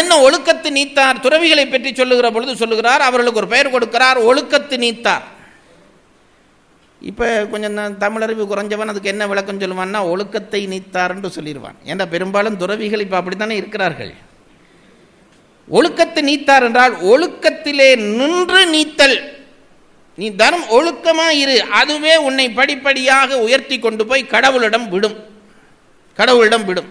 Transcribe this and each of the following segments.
என்ன ஒழுக்கத்து நீத்தார் துறவிகளை பற்றி சொல்லுகிற பொழுது சொல்லுகிறார் அவர்களுக்கு ஒரு பெயர் கொடுக்கிறார் ஒழுக்கத்து நீத்தார் இப்போ கொஞ்சம் நான் தமிழறிவு குறைஞ்சவன் அதுக்கு என்ன விளக்கம் சொல்லுவான்னா ஒழுக்கத்தை நீத்தார்ன்னு சொல்லிடுவான் ஏன்னா பெரும்பாலும் துறவிகள் இப்போ அப்படித்தானே இருக்கிறார்கள் ஒழுக்கத்தை நீத்தார் என்றால் ஒழுக்கத்திலே நின்று நீத்தல் நீ தர்மம் ஒழுக்கமா இரு அதுவே உன்னை படிப்படியாக உயர்த்தி கொண்டு போய் கடவுளிடம் விடும் கடவுளிடம் விடும்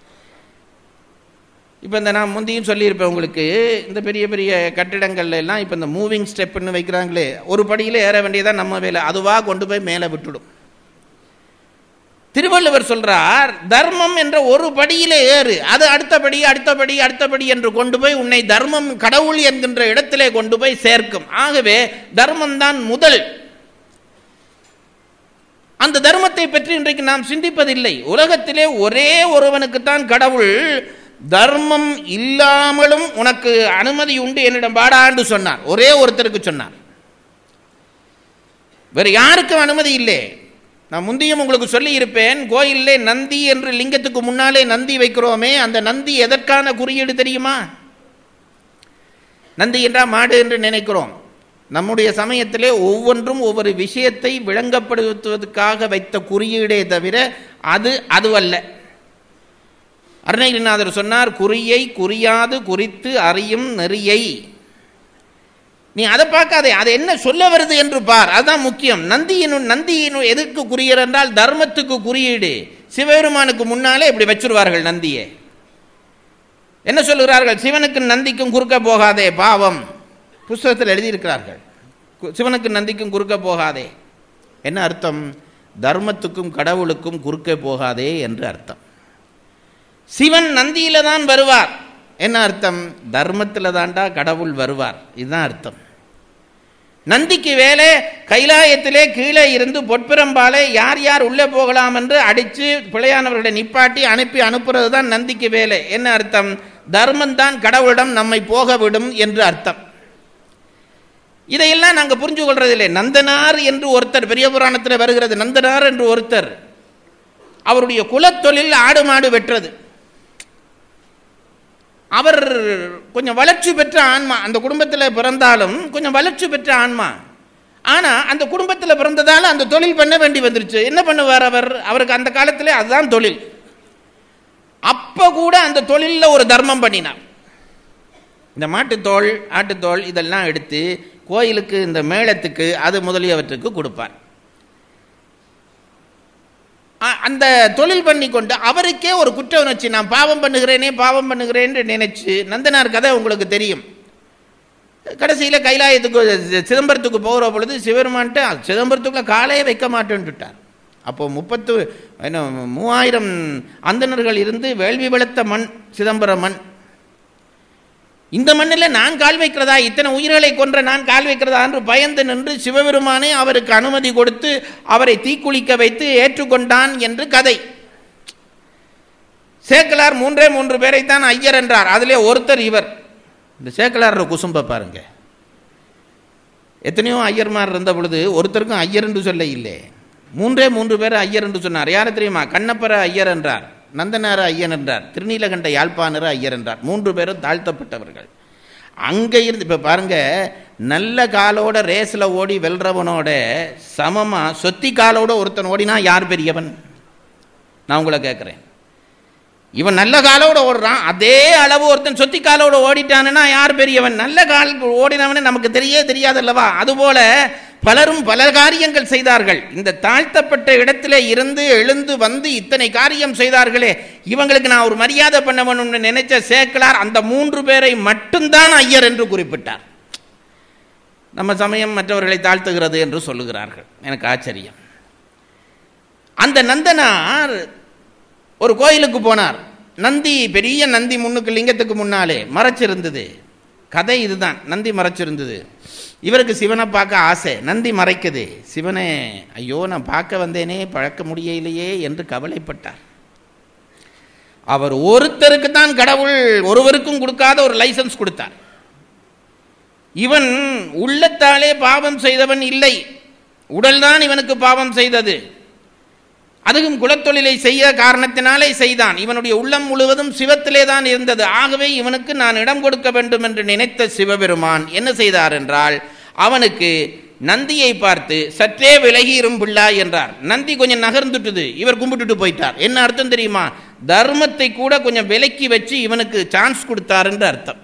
இப்போ இந்த நான் முந்தியும் சொல்லியிருப்பேன் உங்களுக்கு இந்த பெரிய பெரிய கட்டிடங்கள்ல எல்லாம் இப்போ இந்த மூவிங் ஸ்டெப்னு வைக்கிறாங்களே ஒரு படியில் ஏற வேண்டியதான் நம்ம வேலை அதுவாக கொண்டு போய் மேலே விட்டுடும் திருவள்ளுவர் சொல்றார் தர்மம் என்ற ஒரு படியிலே ஏறு அது அடுத்தபடி அடுத்தபடி அடுத்தபடி என்று கொண்டு போய் உன்னை தர்மம் கடவுள் என்கின்ற இடத்திலே கொண்டு போய் சேர்க்கும் ஆகவே தர்மம் தான் முதல் அந்த தர்மத்தை பற்றி இன்றைக்கு நாம் சிந்திப்பதில்லை உலகத்திலே ஒரே ஒருவனுக்குத்தான் கடவுள் தர்மம் இல்லாமலும் உனக்கு அனுமதி உண்டு என்னிடம் பாடாண்டு சொன்னார் ஒரே ஒருத்தருக்கு சொன்னார் வேறு யாருக்கும் அனுமதி இல்லை நான் முந்தியும் உங்களுக்கு சொல்லி இருப்பேன் கோயிலே நந்தி என்று லிங்கத்துக்கு முன்னாலே நந்தி வைக்கிறோமே அந்த நந்தி எதற்கான குறியீடு தெரியுமா நந்தி என்றால் மாடு என்று நினைக்கிறோம் நம்முடைய சமயத்திலே ஒவ்வொன்றும் ஒவ்வொரு விஷயத்தை விளங்கப்படுத்துவதற்காக வைத்த குறியீடே தவிர அது அதுவல்ல அருணகிரிநாதர் சொன்னார் குறியை குறியாது குறித்து அறியும் நெறியை நீ அதை பார்க்காதே அது என்ன சொல்ல வருது என்று பார் அதுதான் முக்கியம் நந்தியினும் நந்தியினும் எதற்கு குறியீடு என்றால் தர்மத்துக்கு குறியீடு சிவபெருமானுக்கு முன்னாலே இப்படி வச்சிருவார்கள் நந்தியை என்ன சொல்லுகிறார்கள் சிவனுக்கும் நந்திக்கும் குறுக்க போகாதே பாவம் புஸ்தகத்தில் எழுதியிருக்கிறார்கள் கு- சிவனுக்கும் நந்திக்கும் குறுக்க போகாதே என்ன அர்த்தம் தர்மத்துக்கும் கடவுளுக்கும் குறுக்கே போகாதே என்று அர்த்தம் சிவன் நந்தியில தான் வருவார் என்ன அர்த்தம் தர்மத்தில் தாண்டா கடவுள் வருவார் இதுதான் அர்த்தம் நந்திக்கு வேலை கைலாயத்திலே கீழே இருந்து பொற்பிரம்பாலே யார் யார் உள்ளே போகலாம் என்று அடித்து பிழையானவர்களை நிப்பாட்டி அனுப்பி அனுப்புறது தான் நந்திக்கு வேலை என்ன அர்த்தம் தர்மம் தான் கடவுளிடம் நம்மை போக விடும் என்று அர்த்தம் இதையெல்லாம் நாங்கள் புரிஞ்சு கொள்றதில்லை நந்தனார் என்று ஒருத்தர் பெரிய புராணத்தில் வருகிறது நந்தனார் என்று ஒருத்தர் அவருடைய குலத்தொழில் ஆடு மாடு வெட்டுறது அவர் கொஞ்சம் வளர்ச்சி பெற்ற ஆன்மா அந்த குடும்பத்தில் பிறந்தாலும் கொஞ்சம் வளர்ச்சி பெற்ற ஆன்மா ஆனால் அந்த குடும்பத்தில் பிறந்ததால் அந்த தொழில் பண்ண வேண்டி வந்துருச்சு என்ன பண்ணுவார் அவர் அவருக்கு அந்த காலத்தில் அதுதான் தொழில் அப்போ கூட அந்த தொழிலில் ஒரு தர்மம் பண்ணினார் இந்த மாட்டுத்தோல் ஆட்டுத்தோல் இதெல்லாம் எடுத்து கோயிலுக்கு இந்த மேளத்துக்கு அது முதலியவற்றுக்கு கொடுப்பார் அ- அந்த தொழில் பண்ணி கொண்டு அவருக்கே ஒரு குற்ற உணர்ச்சி நான் பாவம் பண்ணுகிறேனே பாவம் பண்ணுகிறேன்னு நினைச்சு நந்தனார் கதை உங்களுக்கு தெரியும் கடைசியில் கைலாயத்துக்கு சிதம்பரத்துக்கு போகிற பொழுது சிவருமான்ட்டு சிதம்பரத்துக்குள்ள காலையே வைக்க மாட்டேன்ட்டுட்டார் அப்போ முப்பத்து என்ன மூவாயிரம் அந்தணர்கள் இருந்து வேள்வி வளர்த்த மண் சிதம்பரம் மண் இந்த மண்ணில் நான் கால் வைக்கிறதா இத்தனை உயிர்களை கொன்ற நான் கால் வைக்கிறதா என்று பயந்து நின்று சிவபெருமானே அவருக்கு அனுமதி கொடுத்து அவரை தீக்குளிக்க வைத்து ஏற்றுக்கொண்டான் என்று கதை சேக்கலார் மூன்றே மூன்று பேரைத்தான் ஐயர் என்றார் அதிலே ஒருத்தர் இவர் இந்த சேக்கலார் குசும்ப பாருங்க எத்தனையோ ஐயர்மார் இருந்த பொழுது ஒருத்தருக்கும் ஐயர் என்று சொல்ல இல்லை மூன்றே மூன்று பேர் ஐயர் என்று சொன்னார் யாரை தெரியுமா கண்ணப்பர ஐயர் என்றார் நந்தனார ஐயன் என்றார் திருநீலகண்ட யாழ்ப்பாணர ஐயர் என்றார் மூன்று பேரும் தாழ்த்தப்பட்டவர்கள் அங்கே இருந்து இப்போ பாருங்க நல்ல காலோட ரேஸில் ஓடி வெல்றவனோட சமமாக சொத்தி காலோட ஒருத்தன் ஓடினா யார் பெரியவன் நான் உங்களை கேட்குறேன் இவன் நல்ல காலோட ஓடுறான் அதே அளவு ஒருத்தன் சொத்தி காலோட ஓடிட்டானுன்னா யார் பெரியவன் நல்ல கால் ஓடினவனே நமக்கு தெரியவே தெரியாதல்லவா அதுபோல பலரும் பல காரியங்கள் செய்தார்கள் இந்த தாழ்த்தப்பட்ட இடத்துல இருந்து எழுந்து வந்து இத்தனை காரியம் செய்தார்களே இவங்களுக்கு நான் ஒரு மரியாதை பண்ண வேணும்னு நினைச்ச சேக்கலார் அந்த மூன்று பேரை மட்டும்தான் ஐயர் என்று குறிப்பிட்டார் நம்ம சமயம் மற்றவர்களை தாழ்த்துகிறது என்று சொல்லுகிறார்கள் எனக்கு ஆச்சரியம் அந்த நந்தனார் ஒரு கோயிலுக்கு போனார் நந்தி பெரிய நந்தி முன்னுக்கு லிங்கத்துக்கு முன்னாலே மறைச்சிருந்தது கதை இதுதான் நந்தி மறைச்சிருந்தது இவருக்கு சிவனை பார்க்க ஆசை நந்தி மறைக்குது சிவனே ஐயோ நான் பார்க்க வந்தேனே பழக்க முடியலையே என்று கவலைப்பட்டார் அவர் ஒருத்தருக்கு தான் கடவுள் ஒருவருக்கும் கொடுக்காத ஒரு லைசன்ஸ் கொடுத்தார் இவன் உள்ளத்தாலே பாவம் செய்தவன் இல்லை உடல்தான் இவனுக்கு பாவம் செய்தது அதுவும் குலத்தொழிலை செய்ய காரணத்தினாலே செய்தான் இவனுடைய உள்ளம் முழுவதும் சிவத்திலே தான் இருந்தது ஆகவே இவனுக்கு நான் இடம் கொடுக்க வேண்டும் என்று நினைத்த சிவபெருமான் என்ன செய்தார் என்றால் அவனுக்கு நந்தியை பார்த்து சற்றே விலகி இரும்பிள்ளா என்றார் நந்தி கொஞ்சம் நகர்ந்துட்டுது இவர் கும்பிட்டுட்டு போயிட்டார் என்ன அர்த்தம் தெரியுமா தர்மத்தை கூட கொஞ்சம் விலக்கி வச்சு இவனுக்கு சான்ஸ் கொடுத்தார் என்று அர்த்தம்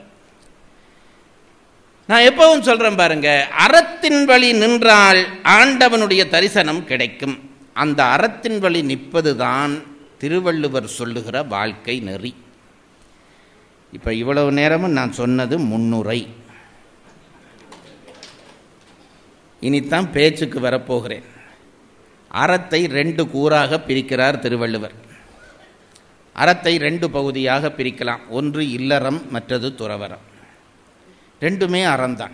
நான் எப்பவும் சொல்றேன் பாருங்க அறத்தின் வழி நின்றால் ஆண்டவனுடைய தரிசனம் கிடைக்கும் அந்த அறத்தின் வழி நிற்பதுதான் திருவள்ளுவர் சொல்லுகிற வாழ்க்கை நெறி இப்போ இவ்வளவு நேரமும் நான் சொன்னது முன்னுரை இனித்தான் பேச்சுக்கு வரப்போகிறேன் அறத்தை ரெண்டு கூறாக பிரிக்கிறார் திருவள்ளுவர் அறத்தை ரெண்டு பகுதியாக பிரிக்கலாம் ஒன்று இல்லறம் மற்றது துறவரம் ரெண்டுமே அறம்தான்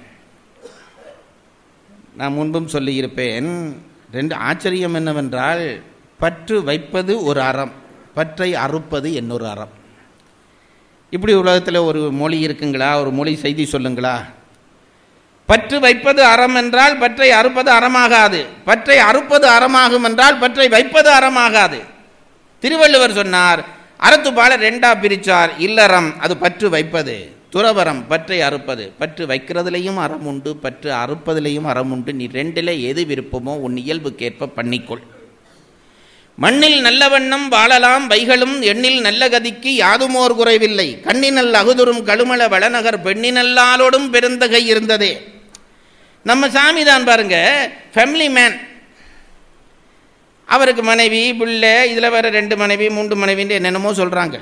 நான் முன்பும் சொல்லியிருப்பேன் ரெண்டு ஆச்சரியம் என்னவென்றால் பற்று வைப்பது ஒரு அறம் பற்றை அறுப்பது இன்னொரு அறம் இப்படி உலகத்தில் ஒரு மொழி இருக்குங்களா ஒரு மொழி செய்தி சொல்லுங்களா பற்று வைப்பது அறம் என்றால் பற்றை அறுப்பது அறமாகாது பற்றை அறுப்பது அறமாகும் என்றால் பற்றை வைப்பது அறமாகாது திருவள்ளுவர் சொன்னார் அறத்துப்பால ரெண்டா பிரிச்சார் இல்லறம் அது பற்று வைப்பது துறவரம் பற்றை அறுப்பது பற்று வைக்கிறதுலையும் அறம் உண்டு பற்று அறுப்பதிலையும் அறம் உண்டு நீ ரெண்டில் எது விருப்பமோ உன் இயல்புக்கேற்ப பண்ணிக்கொள் மண்ணில் நல்ல வண்ணம் வாழலாம் வைகளும் எண்ணில் நல்ல கதிக்கு யாதுமோர் குறைவில்லை கண்ணினல் அகுதுரும் கழுமல வளநகர் பெண்ணினல்லாலோடும் பெருந்தகை இருந்ததே நம்ம சாமி தான் பாருங்க ஃபேமிலி மேன் அவருக்கு மனைவி பிள்ளை இதில் வேற ரெண்டு மனைவி மூன்று மனைவின்னு என்னென்னமோ சொல்கிறாங்க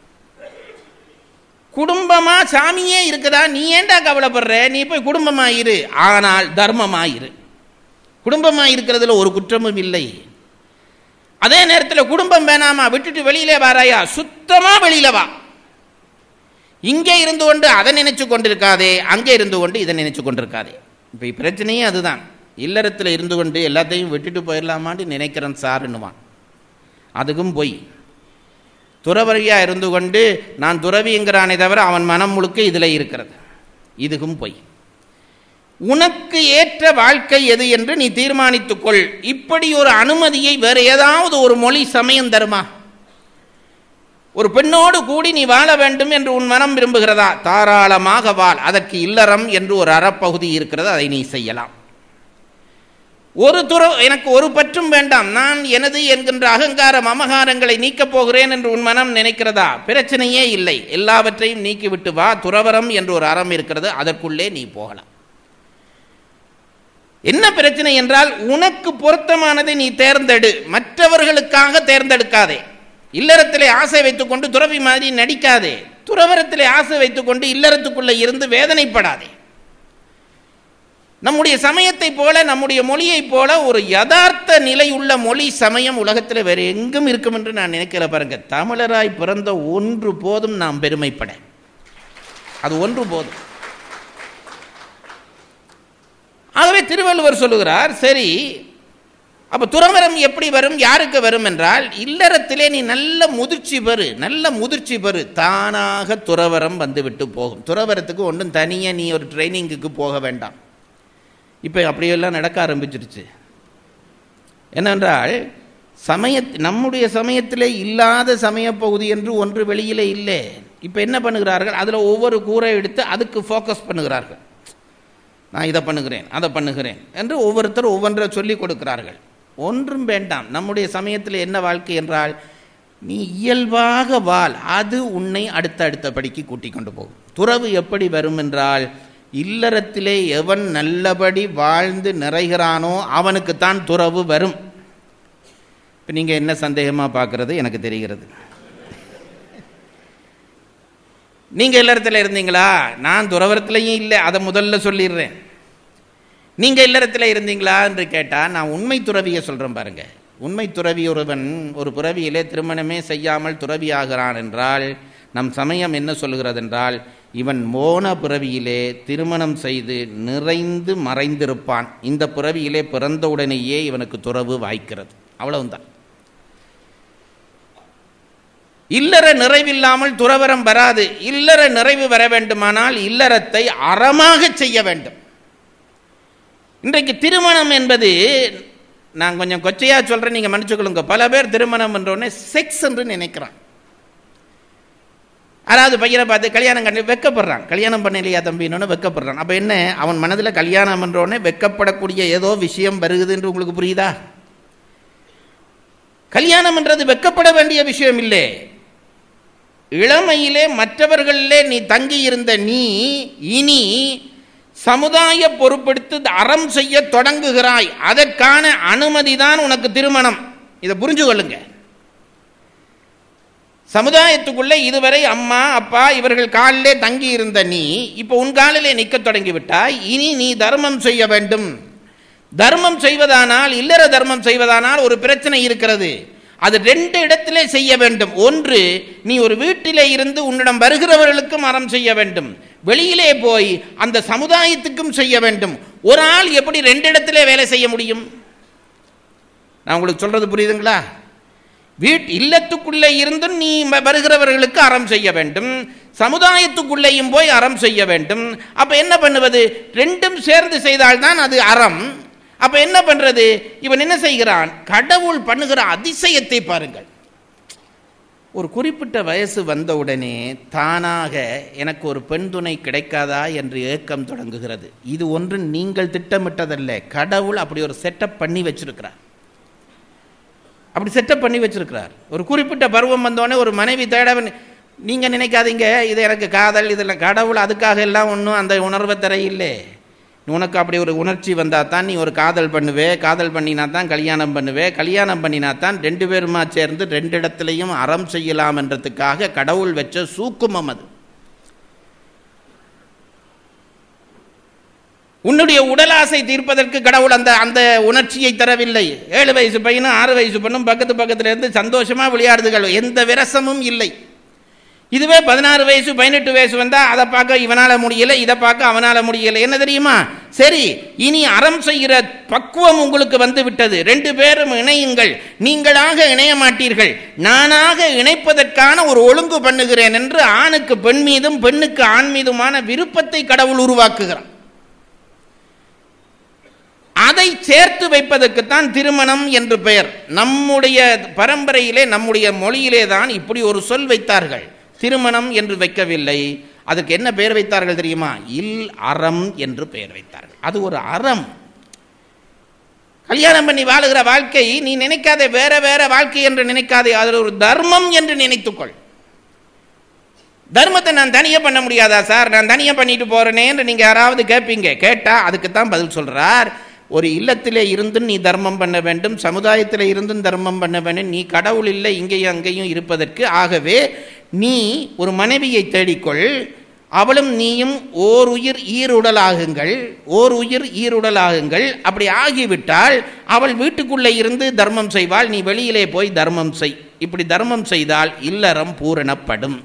குடும்பமா சாமியே இருக்குதா நீ ஏன்டா கவலைப்படுற நீ போய் குடும்பமா இரு ஆனால் தர்மமா இரு குடும்பமா இருக்கிறதுல ஒரு குற்றமும் இல்லை அதே நேரத்தில் குடும்பம் வேணாமா விட்டுட்டு வெளியிலே வாராயா சுத்தமா வெளியில வா இங்கே இருந்து கொண்டு அதை நினைச்சு கொண்டிருக்காதே அங்கே இருந்து கொண்டு இதை நினைச்சு கொண்டிருக்காதே இப்போ பிரச்சனையே அதுதான் இல்லறத்தில் இருந்து கொண்டு எல்லாத்தையும் விட்டுட்டு போயிடலாமான்னு நினைக்கிறேன் சாருன்னுவான் அதுக்கும் போய் துறவரியாக இருந்து கொண்டு நான் துறவிங்கிறானே தவிர அவன் மனம் முழுக்க இதில் இருக்கிறது இதுக்கும் பொய் உனக்கு ஏற்ற வாழ்க்கை எது என்று நீ தீர்மானித்துக்கொள் இப்படி ஒரு அனுமதியை வேற ஏதாவது ஒரு மொழி சமயம் தருமா ஒரு பெண்ணோடு கூடி நீ வாழ வேண்டும் என்று உன் மனம் விரும்புகிறதா தாராளமாக வாழ் அதற்கு இல்லறம் என்று ஒரு அறப்பகுதி இருக்கிறது அதை நீ செய்யலாம் ஒரு துற எனக்கு ஒரு பற்றும் வேண்டாம் நான் எனது என்கின்ற அகங்கார மமகாரங்களை நீக்கப் போகிறேன் என்று உன் மனம் நினைக்கிறதா பிரச்சனையே இல்லை எல்லாவற்றையும் நீக்கிவிட்டு வா துறவரம் என்று ஒரு அறம் இருக்கிறது அதற்குள்ளே நீ போகலாம் என்ன பிரச்சனை என்றால் உனக்கு பொருத்தமானதை நீ தேர்ந்தெடு மற்றவர்களுக்காக தேர்ந்தெடுக்காதே இல்லறத்திலே ஆசை வைத்துக்கொண்டு துறவி மாதிரி நடிக்காதே துறவரத்திலே ஆசை வைத்துக்கொண்டு இல்லறத்துக்குள்ளே இருந்து வேதனைப்படாதே நம்முடைய சமயத்தை போல நம்முடைய மொழியைப் போல ஒரு யதார்த்த நிலை உள்ள மொழி சமயம் உலகத்தில் வேறு எங்கும் இருக்கும் என்று நான் நினைக்கிற பாருங்க தமிழராய் பிறந்த ஒன்று போதும் நாம் பெருமைப்பட அது ஒன்று போதும் ஆகவே திருவள்ளுவர் சொல்லுகிறார் சரி அப்போ துறவரம் எப்படி வரும் யாருக்கு வரும் என்றால் இல்லறத்திலே நீ நல்ல முதிர்ச்சி பெறு நல்ல முதிர்ச்சி பெறு தானாக துறவரம் வந்துவிட்டு போகும் துறவரத்துக்கு ஒன்றும் தனியாக நீ ஒரு ட்ரைனிங்குக்கு போக வேண்டாம் இப்போ அப்படியெல்லாம் நடக்க ஆரம்பிச்சிருச்சு என்னென்றால் சமய நம்முடைய சமயத்திலே இல்லாத சமய பகுதி என்று ஒன்று வெளியிலே இல்லை இப்போ என்ன பண்ணுகிறார்கள் அதில் ஒவ்வொரு கூரை எடுத்து அதுக்கு ஃபோக்கஸ் பண்ணுகிறார்கள் நான் இதை பண்ணுகிறேன் அதை பண்ணுகிறேன் என்று ஒவ்வொருத்தர் ஒவ்வொன்றை சொல்லி கொடுக்கிறார்கள் ஒன்றும் வேண்டாம் நம்முடைய சமயத்தில் என்ன வாழ்க்கை என்றால் நீ இயல்பாக வாழ் அது உன்னை அடுத்த அடுத்த படிக்கு கூட்டிக் கொண்டு போகும் துறவு எப்படி வரும் என்றால் இல்லறத்திலே எவன் நல்லபடி வாழ்ந்து நிறைகிறானோ அவனுக்குத்தான் துறவு வரும் இப்போ நீங்கள் என்ன சந்தேகமாக பார்க்குறது எனக்கு தெரிகிறது நீங்கள் இல்லறத்தில் இருந்தீங்களா நான் துறவரத்துலையும் இல்லை அதை முதல்ல சொல்லிடுறேன் நீங்கள் இல்லறத்தில் இருந்தீங்களா என்று கேட்டால் நான் உண்மை துறவியை சொல்கிறேன் பாருங்க உண்மை துறவி ஒருவன் ஒரு புறவியிலே திருமணமே செய்யாமல் துறவியாகிறான் என்றால் நம் சமயம் என்ன சொல்கிறது என்றால் இவன் மோன பிறவியிலே திருமணம் செய்து நிறைந்து மறைந்திருப்பான் இந்த பிறவியிலே பிறந்தவுடனேயே இவனுக்கு துறவு வாய்க்கிறது அவ்வளவுதான் இல்லற நிறைவில்லாமல் துறவரம் வராது இல்லற நிறைவு வர வேண்டுமானால் இல்லறத்தை அறமாக செய்ய வேண்டும் இன்றைக்கு திருமணம் என்பது நான் கொஞ்சம் கொச்சையாக சொல்கிறேன் நீங்கள் மன்னிச்சுக்கொள்ளுங்க பல பேர் திருமணம் என்றோடனே செக்ஸ் என்று நினைக்கிறான் அதாவது பையனை பார்த்து கல்யாணம் கண்டு வெக்கப்படுறான் கல்யாணம் பண்ணலையா தம்பின்னு வெக்கப்படுறான் அப்போ என்ன அவன் மனதில் கல்யாணம் என்றோடனே வெக்கப்படக்கூடிய ஏதோ விஷயம் வருகுது என்று உங்களுக்கு புரியுதா கல்யாணம் என்றது வெக்கப்பட வேண்டிய விஷயம் இல்லை இளமையிலே மற்றவர்களிலே நீ தங்கி இருந்த நீ இனி சமுதாய பொறுப்பெடுத்து அறம் செய்ய தொடங்குகிறாய் அதற்கான அனுமதி தான் உனக்கு திருமணம் இதை புரிஞ்சு கொள்ளுங்க சமுதாயத்துக்குள்ளே இதுவரை அம்மா அப்பா இவர்கள் காலிலே தங்கி இருந்த நீ இப்போ உன் காலிலே நிற்க தொடங்கி விட்டாய் இனி நீ தர்மம் செய்ய வேண்டும் தர்மம் செய்வதானால் இல்லற தர்மம் செய்வதானால் ஒரு பிரச்சனை இருக்கிறது அது ரெண்டு இடத்திலே செய்ய வேண்டும் ஒன்று நீ ஒரு வீட்டிலே இருந்து உன்னிடம் வருகிறவர்களுக்கும் அறம் செய்ய வேண்டும் வெளியிலே போய் அந்த சமுதாயத்துக்கும் செய்ய வேண்டும் ஒரு ஆள் எப்படி ரெண்டு இடத்திலே வேலை செய்ய முடியும் நான் உங்களுக்கு சொல்றது புரியுதுங்களா வீட் இல்லத்துக்குள்ளே இருந்தும் நீ வ- வருகிறவர்களுக்கு அறம் செய்ய வேண்டும் சமுதாயத்துக்குள்ளேயும் போய் அறம் செய்ய வேண்டும் அப்ப என்ன பண்ணுவது ரெண்டும் சேர்ந்து செய்தால்தான் அது அறம் அப்ப என்ன பண்றது இவன் என்ன செய்கிறான் கடவுள் பண்ணுகிற அதிசயத்தை பாருங்கள் ஒரு குறிப்பிட்ட வயசு வந்தவுடனே தானாக எனக்கு ஒரு பெண் துணை கிடைக்காதா என்று ஏக்கம் தொடங்குகிறது இது ஒன்று நீங்கள் திட்டமிட்டதல்ல கடவுள் அப்படி ஒரு செட்டப் பண்ணி வச்சிருக்கிறார் அப்படி செட்டப் பண்ணி வச்சிருக்கிறார் ஒரு குறிப்பிட்ட பருவம் வந்தோடனே ஒரு மனைவி தேட நீங்கள் நினைக்காதீங்க இது எனக்கு காதல் இதெல்லாம் கடவுள் அதுக்காக எல்லாம் ஒன்றும் அந்த உணர்வை தர இல்லை உனக்கு அப்படி ஒரு உணர்ச்சி வந்தால் தான் நீ ஒரு காதல் பண்ணுவே காதல் பண்ணினா தான் கல்யாணம் பண்ணுவே கல்யாணம் பண்ணினா தான் ரெண்டு பேருமா சேர்ந்து ரெண்டு இடத்துலையும் அறம் செய்யலாம் என்றதுக்காக கடவுள் வச்ச சூக்குமம் அது உன்னுடைய உடலாசை தீர்ப்பதற்கு கடவுள் அந்த அந்த உணர்ச்சியை தரவில்லை ஏழு வயசு பையனும் ஆறு வயசு பெண்ணும் பக்கத்து பக்கத்துல இருந்து சந்தோஷமா விளையாடுதுகள் எந்த விரசமும் இல்லை இதுவே பதினாறு வயசு பதினெட்டு வயசு வந்தா அதை பார்க்க இவனால முடியல இதை பார்க்க அவனால முடியல என்ன தெரியுமா சரி இனி அறம் செய்கிற பக்குவம் உங்களுக்கு வந்து விட்டது ரெண்டு பேரும் இணையுங்கள் நீங்களாக இணைய மாட்டீர்கள் நானாக இணைப்பதற்கான ஒரு ஒழுங்கு பண்ணுகிறேன் என்று ஆணுக்கு பெண் மீதும் பெண்ணுக்கு ஆண் மீதுமான விருப்பத்தை கடவுள் உருவாக்குகிறான் அதை சேர்த்து வைப்பதற்குத்தான் திருமணம் என்று பெயர் நம்முடைய பரம்பரையிலே நம்முடைய மொழியிலே தான் இப்படி ஒரு சொல் வைத்தார்கள் திருமணம் என்று வைக்கவில்லை அதுக்கு என்ன பெயர் வைத்தார்கள் தெரியுமா இல் அறம் என்று பெயர் வைத்தார்கள் அது ஒரு அறம் கல்யாணம் பண்ணி வாழுகிற வாழ்க்கை நீ நினைக்காதே வேற வேற வாழ்க்கை என்று நினைக்காதே அது ஒரு தர்மம் என்று நினைத்துக்கொள் தர்மத்தை நான் தனியாக பண்ண முடியாதா சார் நான் தனியாக பண்ணிட்டு போறேனே என்று நீங்க யாராவது கேட்பீங்க கேட்டா அதுக்கு தான் பதில் சொல்றார் ஒரு இல்லத்திலே இருந்து நீ தர்மம் பண்ண வேண்டும் சமுதாயத்தில் இருந்தும் தர்மம் பண்ண வேண்டும் நீ கடவுள் இல்லை இங்கேயும் அங்கேயும் இருப்பதற்கு ஆகவே நீ ஒரு மனைவியை தேடிக்கொள் அவளும் நீயும் ஓர் உயிர் ஈருடலாகுங்கள் ஓர் உயிர் ஈருடலாகுங்கள் அப்படி ஆகிவிட்டால் அவள் வீட்டுக்குள்ளே இருந்து தர்மம் செய்வாள் நீ வெளியிலே போய் தர்மம் செய் இப்படி தர்மம் செய்தால் இல்லறம் பூரணப்படும்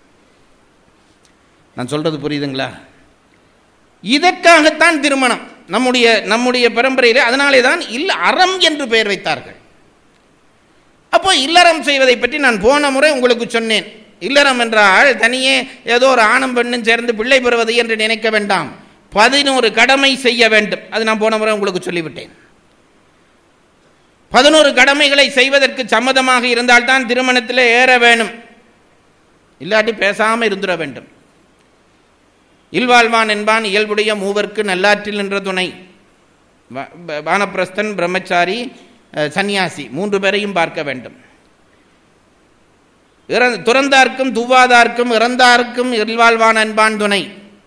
நான் சொல்றது புரியுதுங்களா இதற்காகத்தான் திருமணம் நம்முடைய நம்முடைய பரம்பரையிலே அதனாலே தான் இல்ல அறம் என்று பெயர் வைத்தார்கள் அப்போ இல்லறம் செய்வதை பற்றி நான் போன முறை உங்களுக்கு சொன்னேன் இல்லறம் என்றால் தனியே ஏதோ ஒரு ஆணும் பெண்ணும் சேர்ந்து பிள்ளை பெறுவது என்று நினைக்க வேண்டாம் பதினோரு கடமை செய்ய வேண்டும் அது நான் போன முறை உங்களுக்கு சொல்லிவிட்டேன் பதினோரு கடமைகளை செய்வதற்கு சம்மதமாக இருந்தால்தான் திருமணத்தில் ஏற வேணும் இல்லாட்டி பேசாமல் இருந்துட வேண்டும் இல்வாழ்வான் என்பான் இயல்புடைய மூவர்க்கு நல்லாற்றில் நின்ற துணை வ- வ- வானப்பிரஸ்தன் பிரம்மச்சாரி அஹ், சந்நியாசி மூன்று பேரையும் பார்க்க வேண்டும் இறந் துறந்தார்க்கும் துவாதார்க்கும் இறந்தார்க்கும் இல்வாழ்வான் என்பான் துணை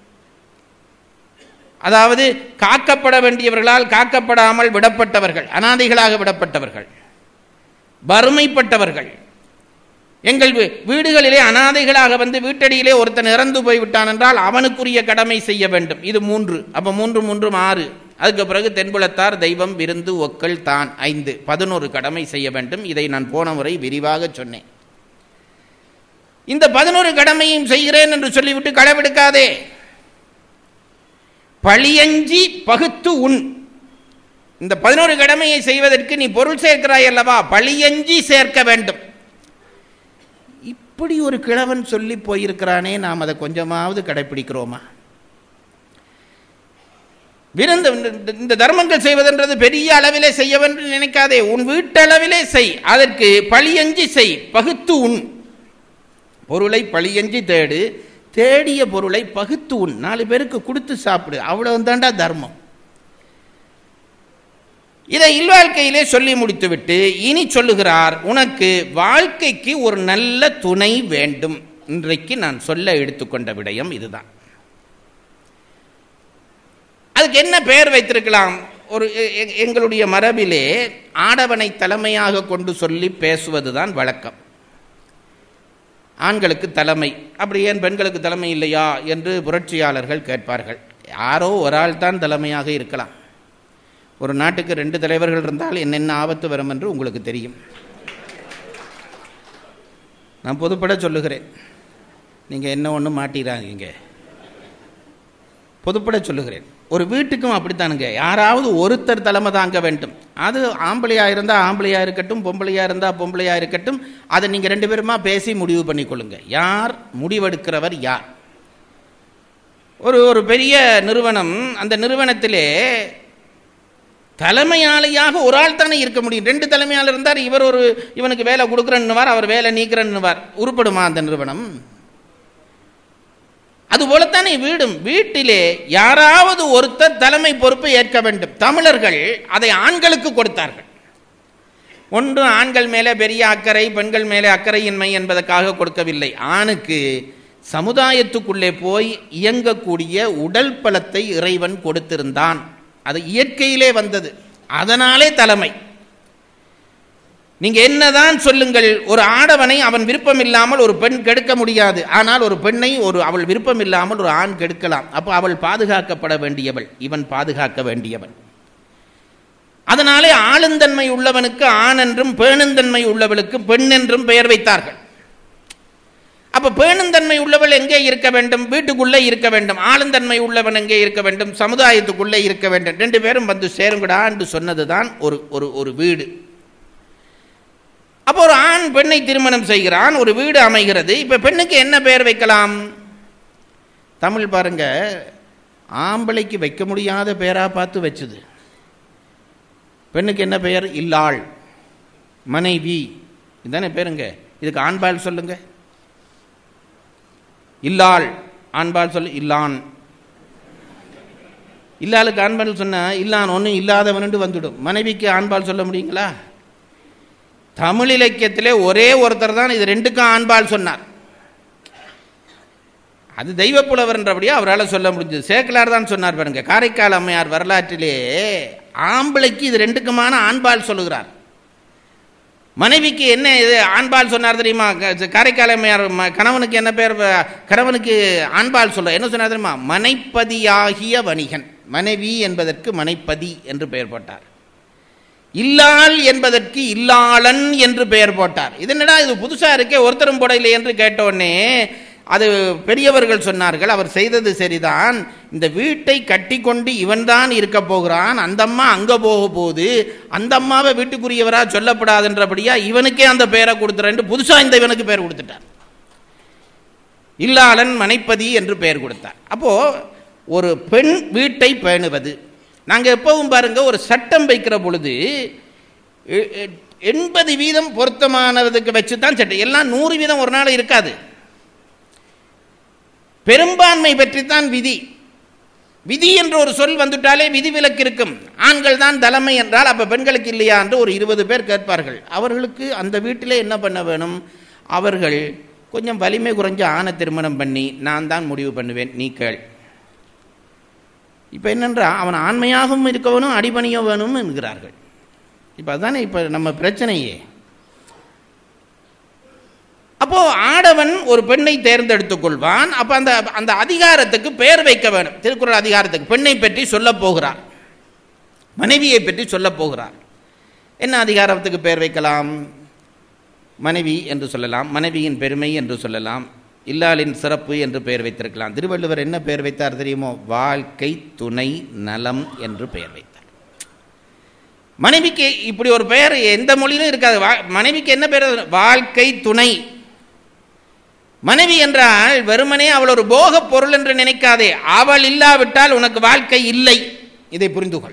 அதாவது காக்கப்பட வேண்டியவர்களால் காக்கப்படாமல் விடப்பட்டவர்கள் அனாதைகளாக விடப்பட்டவர்கள் வறுமைப்பட்டவர்கள் எங்கள் வீ- வீடுகளிலே அனாதைகளாக வந்து வீட்டடியிலே ஒருத்தன் இறந்து போய்விட்டான் என்றால் அவனுக்குரிய கடமை செய்ய வேண்டும் இது மூன்று அப்ப மூன்று மூன்றும் ஆறு அதுக்கு பிறகு தென்புலத்தார் தெய்வம் விருந்து ஒக்கல் தான் ஐந்து பதினோரு கடமை செய்ய வேண்டும் இதை நான் போன முறை விரிவாக சொன்னேன் இந்த பதினோரு கடமையும் செய்கிறேன் என்று சொல்லிவிட்டு களவெடுக்காதே பழியஞ்சி பகுத்து உண் இந்த பதினோரு கடமையை செய்வதற்கு நீ பொருள் சேர்க்கிறாய் அல்லவா பழியஞ்சி சேர்க்க வேண்டும் இப்படி ஒரு கிழவன் சொல்லி போயிருக்கிறானே நாம் அதை கொஞ்சமாவது கடைப்பிடிக்கிறோமா விருந்து இந்த- இந்த தர்மங்கள் செய்வதென்றது பெரிய அளவிலே செய்ய வேண்டும் நினைக்காதே உன் வீட்டளவிலே செய் அதற்கு பழியஞ்சி செய் பகுத்து உண் பொருளை பழியஞ்சி தேடு தேடிய பொருளை பகுத்து உண் நாலு பேருக்கு கொடுத்து சாப்பிடு அவ்வளவு தாண்டா தர்மம் இதை இல்வாழ்க்கையிலே சொல்லி முடித்துவிட்டு இனி சொல்லுகிறார் உனக்கு வாழ்க்கைக்கு ஒரு நல்ல துணை வேண்டும் இன்றைக்கு நான் சொல்ல எடுத்துக்கொண்ட விடயம் இதுதான் அதுக்கு என்ன பெயர் வைத்திருக்கலாம் ஒரு எ- எ- எங்களுடைய மரபிலே ஆடவனை தலைமையாக கொண்டு சொல்லி பேசுவதுதான் வழக்கம் ஆண்களுக்கு தலைமை அப்படி ஏன் பெண்களுக்கு தலைமை இல்லையா என்று புரட்சியாளர்கள் கேட்பார்கள் யாரோ ஒரு ஆள் தான் தலைமையாக இருக்கலாம் ஒரு நாட்டுக்கு ரெண்டு தலைவர்கள் இருந்தால் என்னென்ன ஆபத்து வரும் என்று உங்களுக்கு தெரியும் நான் பொதுப்பட சொல்லுகிறேன் நீங்கள் என்ன ஒன்றும் மாட்டிறாங்க பொதுப்பட சொல்லுகிறேன் ஒரு வீட்டுக்கும் அப்படித்தானுங்க யாராவது ஒருத்தர் தலைமை தாங்க வேண்டும் அது ஆம்பளையா இருந்தால் ஆம்பளையா இருக்கட்டும் பொம்பளையா இருந்தால் பொம்பளையா இருக்கட்டும் அதை நீங்கள் ரெண்டு பேருமா பேசி முடிவு பண்ணிக்கொள்ளுங்க யார் முடிவெடுக்கிறவர் யார் ஒரு ஒரு பெரிய நிறுவனம் அந்த நிறுவனத்திலே தலைமையாளியாக ஒரு ஆள் தானே இருக்க முடியும் ரெண்டு தலைமையாளர் இருந்தார் இவர் ஒரு இவனுக்கு வேலை கொடுக்குறன்னுவார் அவர் வேலை நீக்கிறன்னுவார் உருப்படுமா அந்த நிறுவனம் அதுபோலத்தானே வீடும் வீட்டிலே யாராவது ஒருத்தர் தலைமை பொறுப்பை ஏற்க வேண்டும் தமிழர்கள் அதை ஆண்களுக்கு கொடுத்தார்கள் ஒன்று ஆண்கள் மேலே பெரிய அக்கறை பெண்கள் மேலே அக்கறையின்மை என்பதற்காக கொடுக்கவில்லை ஆணுக்கு சமுதாயத்துக்குள்ளே போய் இயங்கக்கூடிய உடல் பலத்தை இறைவன் கொடுத்திருந்தான் அது இயற்கையிலே வந்தது அதனாலே தலைமை நீங்க என்னதான் சொல்லுங்கள் ஒரு ஆடவனை அவன் விருப்பம் இல்லாமல் ஒரு பெண் கெடுக்க முடியாது ஆனால் ஒரு பெண்ணை ஒரு அவள் விருப்பம் இல்லாமல் ஒரு ஆண் கெடுக்கலாம் அப்போ அவள் பாதுகாக்கப்பட வேண்டியவள் இவன் பாதுகாக்க வேண்டியவன் அதனாலே ஆளுந்தன்மை உள்ளவனுக்கு ஆண் என்றும் பேணுந்தன்மை உள்ளவளுக்கு பெண் என்றும் பெயர் வைத்தார்கள் அப்ப பேணுந்தன்மை உள்ளவள் எங்கே இருக்க வேண்டும் வீட்டுக்குள்ளே இருக்க வேண்டும் ஆளுந்தன்மை உள்ளவன் எங்கே இருக்க வேண்டும் சமுதாயத்துக்குள்ளே இருக்க வேண்டும் ரெண்டு பேரும் வந்து சேருங்கடா என்று சொன்னதுதான் ஒரு ஒரு ஒரு வீடு அப்போ ஒரு ஆண் பெண்ணை திருமணம் செய்கிறான் ஒரு வீடு அமைகிறது இப்ப பெண்ணுக்கு என்ன பெயர் வைக்கலாம் தமிழ் பாருங்க ஆம்பளைக்கு வைக்க முடியாத பெயரா பார்த்து வச்சுது பெண்ணுக்கு என்ன பெயர் இல்லாள் மனைவி இதுதானே பேருங்க இதுக்கு ஆண்பால் சொல்லுங்க இல்லாள் ஆண்பால் சொல்லு இல்லான் இல்லாளுக்கு ஆண்பால் சொன்னா இல்லான் ஒன்றும் இல்லாதவனுண்டு வந்துடும் மனைவிக்கு ஆண்பால் சொல்ல முடியுங்களா தமிழ் இலக்கியத்திலே ஒரே ஒருத்தர் தான் இது ரெண்டுக்கும் ஆண்பால் சொன்னார் அது தெய்வப்புலவர் என்றபடியா அவரால் சொல்ல முடிஞ்சது சேக்கலார் தான் சொன்னார் பாருங்க காரைக்கால் அம்மையார் வரலாற்றிலே ஆம்பளைக்கு இது ரெண்டுக்குமான ஆண்பால் சொல்லுகிறார் மனைவிக்கு என்ன இது ஆண்பால் சொன்னார் தெரியுமா க- காரைக்கால் அம்மையார் ம- கணவனுக்கு என்ன பேர் வ- கணவனுக்கு ஆண்பால் சொல்ல என்ன சொன்னார் தெரியுமா மனைப்பதியாகிய வணிகன் மனைவி என்பதற்கு மனைப்பதி என்று பெயர் போட்டார் இல்லாள் என்பதற்கு இல்லாளன் என்று பெயர் போட்டார் இது என்னடா இது புதுசா இருக்கே ஒருத்தரும் போடலை என்று கேட்டோடனே அது பெரியவர்கள் சொன்னார்கள் அவர் செய்தது சரிதான் இந்த வீட்டை கட்டிக்கொண்டு இவன்தான் இருக்க போகிறான் அந்த அம்மா அங்க போக போகுது அந்த அம்மாவை வீட்டுக்குரியவரா சொல்லப்படாதுன்றபடியா இவனுக்கே அந்த பெயரை கொடுத்துறேன் புதுசா இந்த இவனுக்கு பெயர் கொடுத்துட்டார் இல்லாளன் மனைப்பதி என்று பெயர் கொடுத்தார் அப்போ ஒரு பெண் வீட்டை பேணுவது நாங்க எப்பவும் பாருங்க ஒரு சட்டம் வைக்கிற பொழுது எ- எ- எண்பது வீதம் பொருத்தமானதுக்கு வச்சு தான் சட்டம் எல்லாம் நூறு வீதம் ஒரு நாள் இருக்காது பெரும்பான்மை பற்றித்தான் விதி விதி என்ற ஒரு சொல் வந்துட்டாலே விதிவிலக்கு இருக்கும் ஆண்கள் தான் தலைமை என்றால் அப்ப பெண்களுக்கு இல்லையா என்று ஒரு இருபது பேர் கேட்பார்கள் அவர்களுக்கு அந்த வீட்டிலே என்ன பண்ண வேணும் அவர்கள் கொஞ்சம் வலிமை குறைஞ்ச ஆணை திருமணம் பண்ணி நான் தான் முடிவு பண்ணுவேன் நீ கேள் இப்போ என்னன்றா அவன் ஆண்மையாகவும் இருக்கவனும் அடிபணிய வேணும் என்கிறார்கள் இப்போ அதுதானே இப்போ நம்ம பிரச்சனையே அப்போ ஆடவன் ஒரு பெண்ணை தேர்ந்தெடுத்துக் கொள்வான் அப்ப அந்த அந்த அதிகாரத்துக்கு பெயர் வைக்க வேணும் திருக்குறள் அதிகாரத்துக்கு பெண்ணை பற்றி சொல்ல போகிறார் மனைவியை பற்றி சொல்ல போகிறார் என்ன அதிகாரத்துக்கு பெயர் வைக்கலாம் மனைவி என்று சொல்லலாம் மனைவியின் பெருமை என்று சொல்லலாம் இல்லாளின் சிறப்பு என்று பெயர் வைத்திருக்கலாம் திருவள்ளுவர் என்ன பெயர் வைத்தார் தெரியுமோ வாழ்க்கை துணை நலம் என்று பெயர் வைத்தார் மனைவிக்கு இப்படி ஒரு பெயர் எந்த மொழியிலும் இருக்காது வா- மனைவிக்கு என்ன பெயர் வாழ்க்கை துணை மனைவி என்றால் வெறுமனே அவள் ஒரு போக பொருள் என்று நினைக்காதே அவள் இல்லாவிட்டால் உனக்கு வாழ்க்கை இல்லை இதை புரிந்து கொள்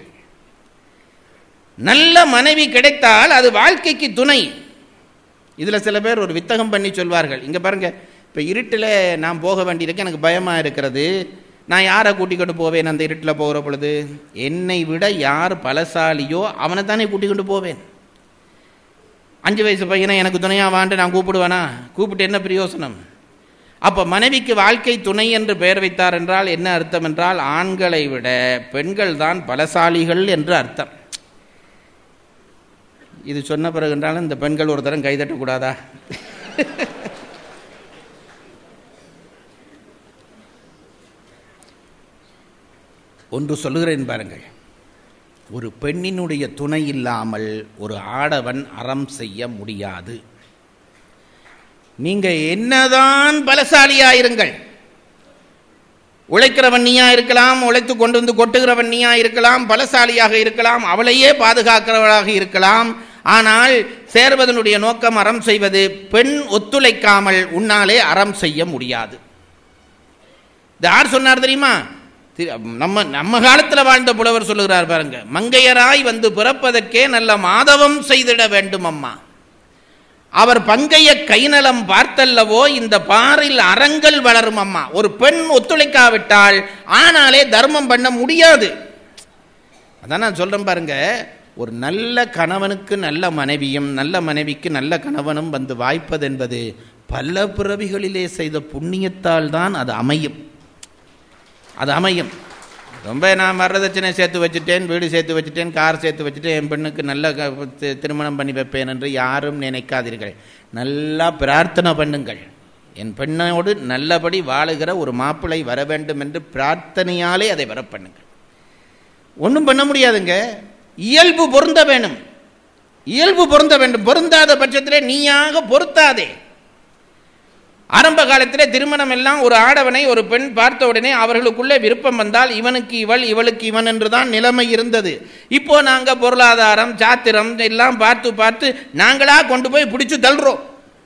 நல்ல மனைவி கிடைத்தால் அது வாழ்க்கைக்கு துணை இதில் சில பேர் ஒரு வித்தகம் பண்ணி சொல்வார்கள் இங்கே பாருங்க இப்போ இருட்டில் நான் போக வேண்டியிருக்கு எனக்கு பயமாக இருக்கிறது நான் யாரை கூட்டிக் கொண்டு போவேன் அந்த இருட்டில் போகிற பொழுது என்னை விட யார் பலசாலியோ அவனை தானே கூட்டிக் கொண்டு போவேன் அஞ்சு வயசு பையனை எனக்கு துணையாக வாண்டு நான் கூப்பிடுவேனா கூப்பிட்டு என்ன பிரயோசனம் அப்போ மனைவிக்கு வாழ்க்கை துணை என்று பெயர் வைத்தார் என்றால் என்ன அர்த்தம் என்றால் ஆண்களை விட பெண்கள் தான் பலசாலிகள் என்று அர்த்தம் இது சொன்ன பிறகு என்றாலும் இந்த பெண்கள் ஒரு தரம் கைதட்டக்கூடாதா ஒன்று சொல்லுகிறேன் பாருங்கள் ஒரு பெண்ணினுடைய துணை இல்லாமல் ஒரு ஆடவன் அறம் செய்ய முடியாது நீங்க என்னதான் பலசாலியாயிருங்கள் உழைக்கிறவன் நீயா இருக்கலாம் உழைத்து கொண்டு வந்து கொட்டுகிறவன் நீயா இருக்கலாம் பலசாலியாக இருக்கலாம் அவளையே பாதுகாக்கிறவளாக இருக்கலாம் ஆனால் சேர்வதனுடைய நோக்கம் அறம் செய்வது பெண் ஒத்துழைக்காமல் உன்னாலே அறம் செய்ய முடியாது இது யார் சொன்னார் தெரியுமா தி- நம்ம நம்ம காலத்தில் வாழ்ந்த புலவர் சொல்லுகிறார் பாருங்க மங்கையராய் வந்து பிறப்பதற்கே நல்ல மாதவம் செய்திட வேண்டும் அம்மா அவர் பங்கைய கைநலம் பார்த்தல்லவோ இந்த பாரில் அறங்கள் வளரும் அம்மா ஒரு பெண் ஒத்துழைக்காவிட்டால் ஆனாலே தர்மம் பண்ண முடியாது அதான் நான் சொல்றேன் பாருங்க ஒரு நல்ல கணவனுக்கு நல்ல மனைவியும் நல்ல மனைவிக்கு நல்ல கணவனும் வந்து வாய்ப்பது என்பது பல பிறவிகளிலே செய்த புண்ணியத்தால் தான் அது அமையும் அது அமையும் ரொம்ப நான் வரதட்சணை சேர்த்து வச்சுட்டேன் வீடு சேர்த்து வச்சுட்டேன் கார் சேர்த்து வச்சுட்டேன் என் பெண்ணுக்கு நல்ல க- தி- திருமணம் பண்ணி வைப்பேன் என்று யாரும் நினைக்காதீர்கள் நல்லா பிரார்த்தனை பண்ணுங்கள் என் பெண்ணோடு நல்லபடி வாழுகிற ஒரு மாப்பிள்ளை வர வேண்டும் என்று பிரார்த்தனையாலே அதை வர பண்ணுங்கள் ஒன்றும் பண்ண முடியாதுங்க இயல்பு பொருந்த வேணும் இயல்பு பொருந்த வேண்டும் பொருந்தாத பட்சத்திலே நீயாக பொருத்தாதே ஆரம்ப காலத்திலே திருமணம் எல்லாம் ஒரு ஆடவனை ஒரு பெண் பார்த்த உடனே அவர்களுக்குள்ளே விருப்பம் வந்தால் இவனுக்கு இவள் இவளுக்கு இவன் என்றுதான் நிலைமை இருந்தது இப்போ நாங்க பொருளாதாரம் சாத்திரம் எல்லாம் பார்த்து பார்த்து நாங்களா கொண்டு போய் பிடிச்சு தள்ளுறோம்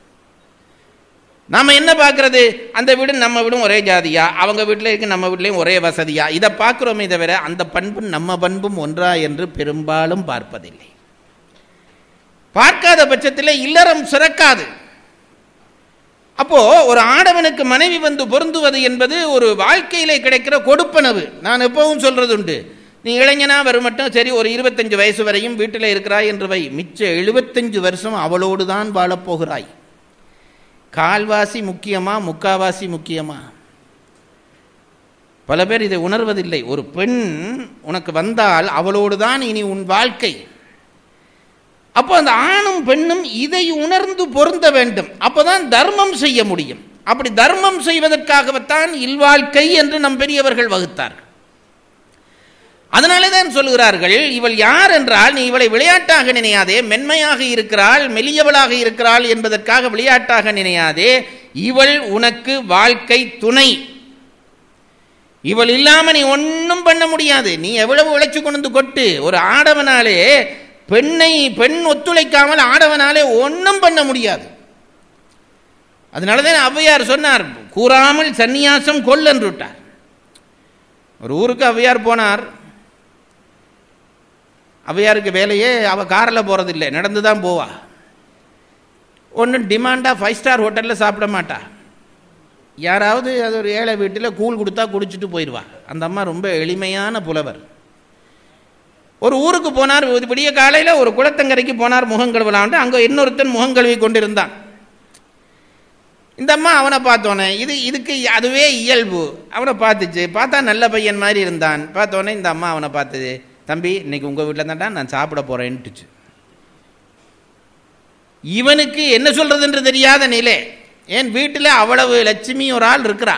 நாம என்ன பார்க்கறது அந்த வீடு நம்ம வீடும் ஒரே ஜாதியா அவங்க வீட்டில் இருக்கு நம்ம வீட்லேயும் ஒரே வசதியா இதை பார்க்குறோமே தவிர அந்த பண்பும் நம்ம பண்பும் ஒன்றா என்று பெரும்பாலும் பார்ப்பதில்லை பார்க்காத பட்சத்தில் இல்லறம் சிறக்காது அப்போ ஒரு ஆடவனுக்கு மனைவி வந்து பொருந்துவது என்பது ஒரு வாழ்க்கையிலே கிடைக்கிற கொடுப்பனவு நான் எப்பவும் சொல்றது உண்டு நீ இளைஞனா வரும் மட்டும் சரி ஒரு இருபத்தஞ்சு வயசு வரையும் வீட்டில் இருக்கிறாய் என்று வை மிச்ச எழுபத்தஞ்சு வருஷம் அவளோடு தான் வாழப்போகிறாய் கால்வாசி முக்கியமா முக்காவாசி முக்கியமா பல பேர் இதை உணர்வதில்லை ஒரு பெண் உனக்கு வந்தால் அவளோடு தான் இனி உன் வாழ்க்கை அப்போ அந்த ஆணும் பெண்ணும் இதை உணர்ந்து பொருந்த வேண்டும் அப்போதான் தர்மம் செய்ய முடியும் அப்படி தர்மம் செய்வதற்காகத்தான் இல்வாழ்க்கை என்று நம் பெரியவர்கள் வகுத்தார்கள் அதனாலே தான் சொல்லுகிறார்கள் இவள் யார் என்றால் நீ இவளை விளையாட்டாக நினையாதே மென்மையாக இருக்கிறாள் மெலியவளாக இருக்கிறாள் என்பதற்காக விளையாட்டாக நினையாதே இவள் உனக்கு வாழ்க்கை துணை இவள் இல்லாம நீ ஒன்றும் பண்ண முடியாது நீ எவ்வளவு உழைச்சு கொண்டு வந்து கொட்டு ஒரு ஆடவனாலே பெண்ணை பெண் ஒத்துழைக்காமல் ஆடவனாலே ஒன்றும் பண்ண முடியாது அதனாலதான் ஔவையார் சொன்னார் கூறாமல் சந்நியாசம் கொல் என்று விட்டார் ஒரு ஊருக்கு ஔவையார் போனார் ஔவையாருக்கு வேலையே அவ காரில் போறதில்லை நடந்து தான் போவா ஒன்றும் டிமாண்டாக ஃபைவ் ஸ்டார் ஹோட்டலில் சாப்பிட மாட்டா யாராவது அது ஒரு ஏழை வீட்டில் கூழ் கொடுத்தா குடிச்சிட்டு போயிடுவா அந்த அம்மா ரொம்ப எளிமையான புலவர் ஒரு ஊருக்கு போனார் ஒரு விடிய காலையில் ஒரு குளத்தங்கரைக்கு போனார் முகங்கழுவலான்ட்டு அங்கே இன்னொருத்தன் முகங்கழுவி கொண்டிருந்தான் இந்த அம்மா அவனை பார்த்தோன்னே இது இதுக்கு அதுவே இயல்பு அவனை பார்த்துச்சு பார்த்தா நல்ல பையன் மாதிரி இருந்தான் பார்த்தோன்னே இந்த அம்மா அவனை பார்த்தது தம்பி இன்னைக்கு உங்கள் வீட்டில் தான்டா நான் சாப்பிட போகிறேன்ட்டுச்சு இவனுக்கு என்ன சொல்றதுன்று தெரியாத நிலை ஏன் வீட்டில் அவ்வளவு லட்சுமி ஒரு ஆள் இருக்கிறா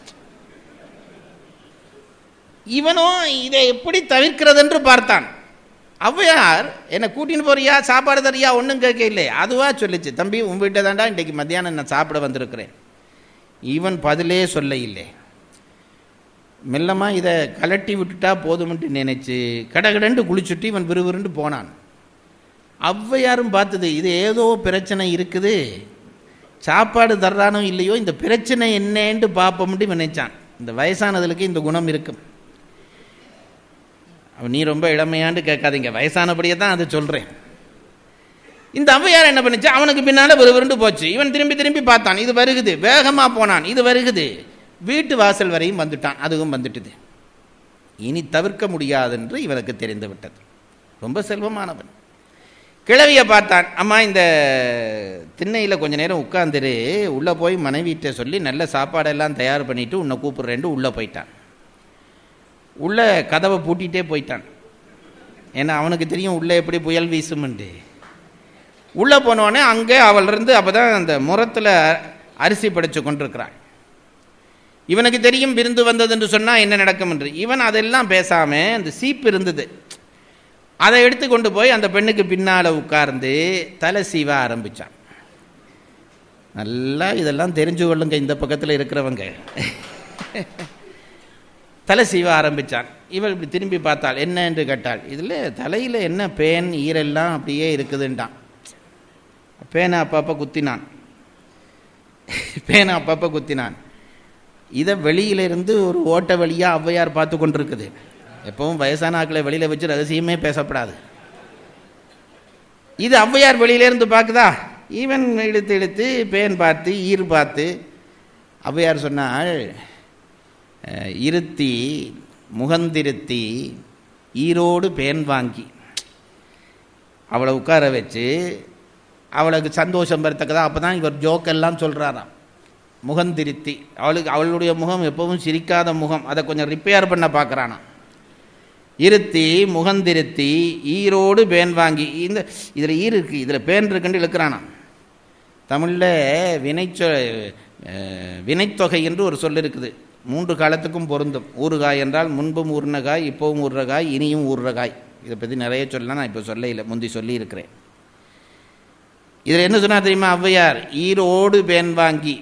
இவனோ இதை எப்படி தவிர்க்கிறது என்று பார்த்தான் ஔவையார் என்னை கூட்டின்னு போறியா சாப்பாடு தரியா ஒன்றும் கேட்க இல்லை அதுவா சொல்லிச்சு தம்பி உன் வீட்டை தாண்டா இன்றைக்கு மத்தியானம் நான் சாப்பிட வந்திருக்கிறேன் இவன் பதிலே சொல்ல இல்லை மெல்லமாக இதை கலட்டி விட்டுட்டா போதும்ன்ட்டு நினைச்சு கடகடண்டு குளிச்சுட்டு இவன் விறுவிறுண்டு போனான் ஔவையாரும் பார்த்தது இது ஏதோ பிரச்சனை இருக்குது சாப்பாடு தர்றானோ இல்லையோ இந்த பிரச்சனை என்னன்னு பார்ப்போம்ட்டு இவன் நினைச்சான் இந்த வயசானதுக்கு இந்த குணம் இருக்கும் அவன் நீ ரொம்ப இளமையான்னு கேட்காதீங்க வயசானபடியே தான் அது சொல்கிறேன் இந்த ஔவையார் என்ன பண்ணுச்சு அவனுக்கு பின்னால் விறுவிறுண்டு போச்சு இவன் திரும்பி திரும்பி பார்த்தான் இது வருகுது வேகமாக போனான் இது வருகுது வீட்டு வாசல் வரையும் வந்துட்டான் அதுவும் வந்துட்டுது இனி தவிர்க்க முடியாதென்று இவனுக்கு தெரிந்து விட்டது ரொம்ப செல்வமானவன் கிழவியை பார்த்தான் அம்மா இந்த திண்ணையில் கொஞ்ச நேரம் உட்காந்துரு உள்ளே போய் மனைவிட்ட சொல்லி நல்ல சாப்பாடெல்லாம் தயார் பண்ணிட்டு உன்னை கூப்பிட்றேன்ட்டு உள்ளே போயிட்டான் உள்ளே கதவை பூட்டிகிட்டே போயிட்டான் ஏன்னா அவனுக்கு தெரியும் உள்ளே எப்படி புயல் வீசுமுண்டு உள்ளே போனோடனே அங்கே அவள் இருந்து அப்போ தான் அந்த முரத்தில் அரிசி படைச்சு கொண்டிருக்கிறாள் இவனுக்கு தெரியும் விருந்து வந்தது என்று சொன்னால் என்ன நடக்கும் என்று இவன் அதெல்லாம் பேசாமல் அந்த சீப்பு இருந்தது அதை எடுத்து கொண்டு போய் அந்த பெண்ணுக்கு பின்னால் உட்கார்ந்து தலை சீவ ஆரம்பித்தான் நல்லா இதெல்லாம் தெரிஞ்சு கொள்ளுங்க இந்த பக்கத்தில் இருக்கிறவங்க தலை சீவ ஆரம்பித்தான் இவள் இப்படி திரும்பி பார்த்தாள் என்ன என்று கேட்டாள் இதில் தலையில் என்ன பேன் ஈரெல்லாம் அப்படியே இருக்குதுன்ட்டான் பேனை அப்பப்போ குத்தினான் பேனை அப்பப்போ குத்தினான் இதை வெளியிலிருந்து ஒரு ஓட்ட வழியாக ஔவையார் பார்த்து கொண்டிருக்குது எப்பவும் வயசான ஆட்களை வெளியில் வச்சு ரகசியமே பேசப்படாது இது ஔவையார் வெளியிலேருந்து பார்க்குதா ஈவன் இழுத்து இழுத்து பேன் பார்த்து ஈர் பார்த்து ஔவையார் சொன்னால் அஹ், இருத்தி முகந்திருத்தி ஈரோடு பேன் வாங்கி அவளை உட்கார வச்சு அவளுக்கு சந்தோஷம் பெறத்தக்கதா அப்போ தான் இவர் ஜோக்கெல்லாம் சொல்கிறாராம் முகந்திருத்தி அவளுக்கு அவளுடைய முகம் எப்பவும் சிரிக்காத முகம் அதை கொஞ்சம் ரிப்பேர் பண்ண பார்க்குறானா இருத்தி முகந்திருத்தி ஈரோடு பேன் வாங்கி இந்த இதில் ஈர் இருக்கு இதில் பேன் இருக்குன்னு இழுக்கிறானா தமிழில் வினைச்சொ அஹ், வினைத்தொகை என்று ஒரு சொல் இருக்குது மூன்று காலத்துக்கும் பொருந்தும் ஊறுகாய் என்றால் முன்பும் ஊர்ன காய் இப்போவும் ஊறுற காய் இனியும் ஊறுற காய் இதை பற்றி நிறைய சொல்லலாம் நான் இப்போ சொல்ல இல்லை முந்தி சொல்லி இருக்கிறேன் இதில் என்ன சொன்னா தெரியுமா ஔவையார் ஈரோடு பேன் வாங்கி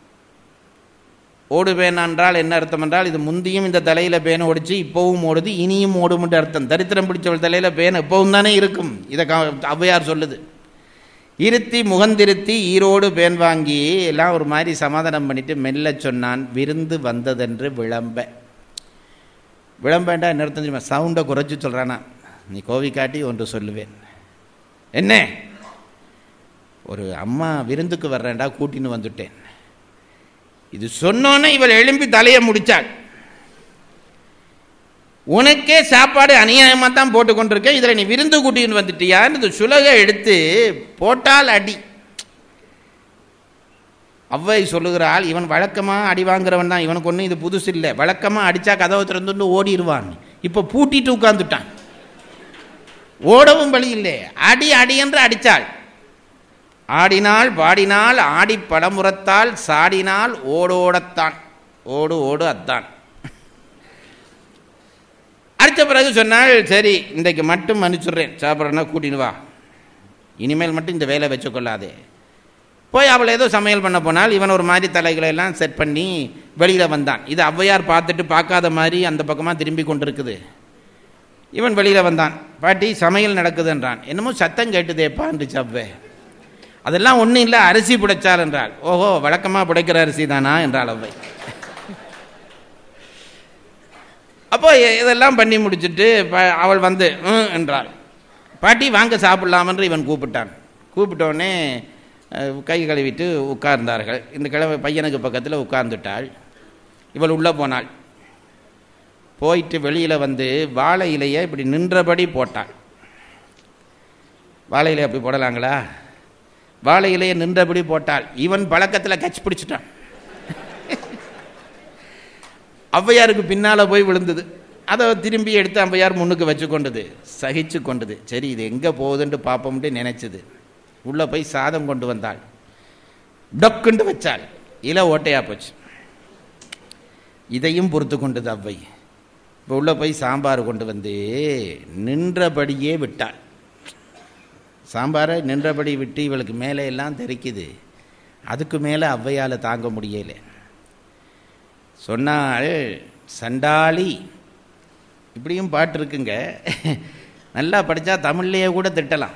ஓடு பேன் என்றால் என்ன அர்த்தம் என்றால் இது முந்தியும் இந்த தலையில் பேன் ஓடிச்சு இப்போவும் ஓடுது இனியும் ஓடும்ன்ற அர்த்தம் தரித்திரம் பிடிச்சவள் தலையில் பேன் எப்பவும் தானே இருக்கும் இதை கா- ஔவையார் சொல்லுது இருத்தி முகந்திருத்தி ஈரோடு பேன் வாங்கி எல்லாம் ஒரு மாதிரி சமாதானம் பண்ணிட்டு மெல்ல சொன்னான் விருந்து வந்ததென்று விளம்ப விளம்பேண்டா என்ன அர்த்தம் தெரியுமா சவுண்டை குறைச்சி சொல்கிறானா நீ கோவி காட்டி ஒன்று சொல்லுவேன் என்ன ஒரு அம்மா விருந்துக்கு வர்றேன்டா கூட்டின்னு வந்துட்டேன் இது சொன்னோன்னே இவள் எழும்பி தலையை முடிச்சாள் உனக்கே சாப்பாடு அநியாயமாக தான் போட்டு கொண்டிருக்க இதில் நீ விருந்து கூட்டின்னு வந்துட்டியான்னு இந்த சுலகை எடுத்து போட்டால் அடி அவ்வை சொல்லுகிறாள் இவன் வழக்கமாக அடி வாங்குறவன் தான் இவனுக்கு ஒன்றும் இது புதுசு இல்லை வழக்கமாக அடித்தா கதவை திறந்துட்டு ஓடிடுவான் இப்போ பூட்டிட்டு உட்கார்ந்துட்டான் ஓடவும் வழி இல்லை அடி அடி என்று அடித்தாள் ஆடினாள் பாடினாள் ஆடி படமுறத்தால் சாடினால் ஓடோடத்தான் ஓடு ஓடு அத்தான் அடித்த பிறகு சொன்னால் சரி இன்றைக்கு மட்டும் மன்னிச்சுடுறேன் சாப்பிட்றேன்னா கூட்டின்னு வா இனிமேல் மட்டும் இந்த வேலை வச்சுக்கொள்ளாதே போய் அவள் ஏதோ சமையல் பண்ண போனால் இவன் ஒரு மாதிரி தலைகளை எல்லாம் செட் பண்ணி வெளியில் வந்தான் இது ஔவையார் பார்த்துட்டு பார்க்காத மாதிரி அந்த பக்கமாக திரும்பி கொண்டிருக்குது இவன் வெளியில் வந்தான் பாட்டி சமையல் நடக்குதுன்றான் என்னமோ சத்தம் கேட்டுதேப்பா இருந்துச்சு அவ்வே அதெல்லாம் ஒன்றும் இல்லை அரிசி புடைச்சால் என்றாள் ஓஹோ வழக்கமாக புடைக்கிற அரிசி தானா என்றாள் அவ்வை அப்போ இ- இதெல்லாம் பண்ணி முடிச்சுட்டு ப- அவள் வந்து "ம்" என்றாள் பாட்டி வாங்க சாப்பிடலாமென்று இவன் கூப்பிட்டான் கூப்பிட்டோடனே அஹ், கை கழுவிட்டு உட்கார்ந்தார்கள் இந்த கிழமை பையனுக்கு பக்கத்தில் உட்கார்ந்துட்டாள் இவள் உள்ளே போனாள் போயிட்டு வெளியில் வந்து வாழை இலையை இப்படி நின்றபடி போட்டாள் வாழை இலையை அப்படி போடலாங்களா வாழை இலையை நின்றபடி போட்டாள் இவன் பழக்கத்தில் கட்சி பிடிச்சிட்டான் ஔவையாருக்கு பின்னால் போய் விழுந்தது அதை திரும்பி எடுத்து ஔவையார் முன்னுக்கு வச்சு கொண்டது சகிச்சு கொண்டது சரி இது எங்கே போகுதுன்ட்டு பார்ப்போம்ட்டு நினைச்சது உள்ளே போய் சாதம் கொண்டு வந்தாள் டொக்குண்டு வச்சாள் இலை ஓட்டையா போச்சு இதையும் பொறுத்து கொண்டது அவ்வை இப்போ உள்ளே போய் சாம்பார் கொண்டு வந்து நின்றபடியே விட்டாள் சாம்பாரை நின்றபடி விட்டு இவளுக்கு மேலே எல்லாம் தெரிக்குது அதுக்கு மேலே ஔவையால் தாங்க முடியலை சொன்னாள் சண்டாளி இப்படியும் பாட்டு இருக்குங்க நல்லா படித்தா தமிழ்லேயே கூட திட்டலாம்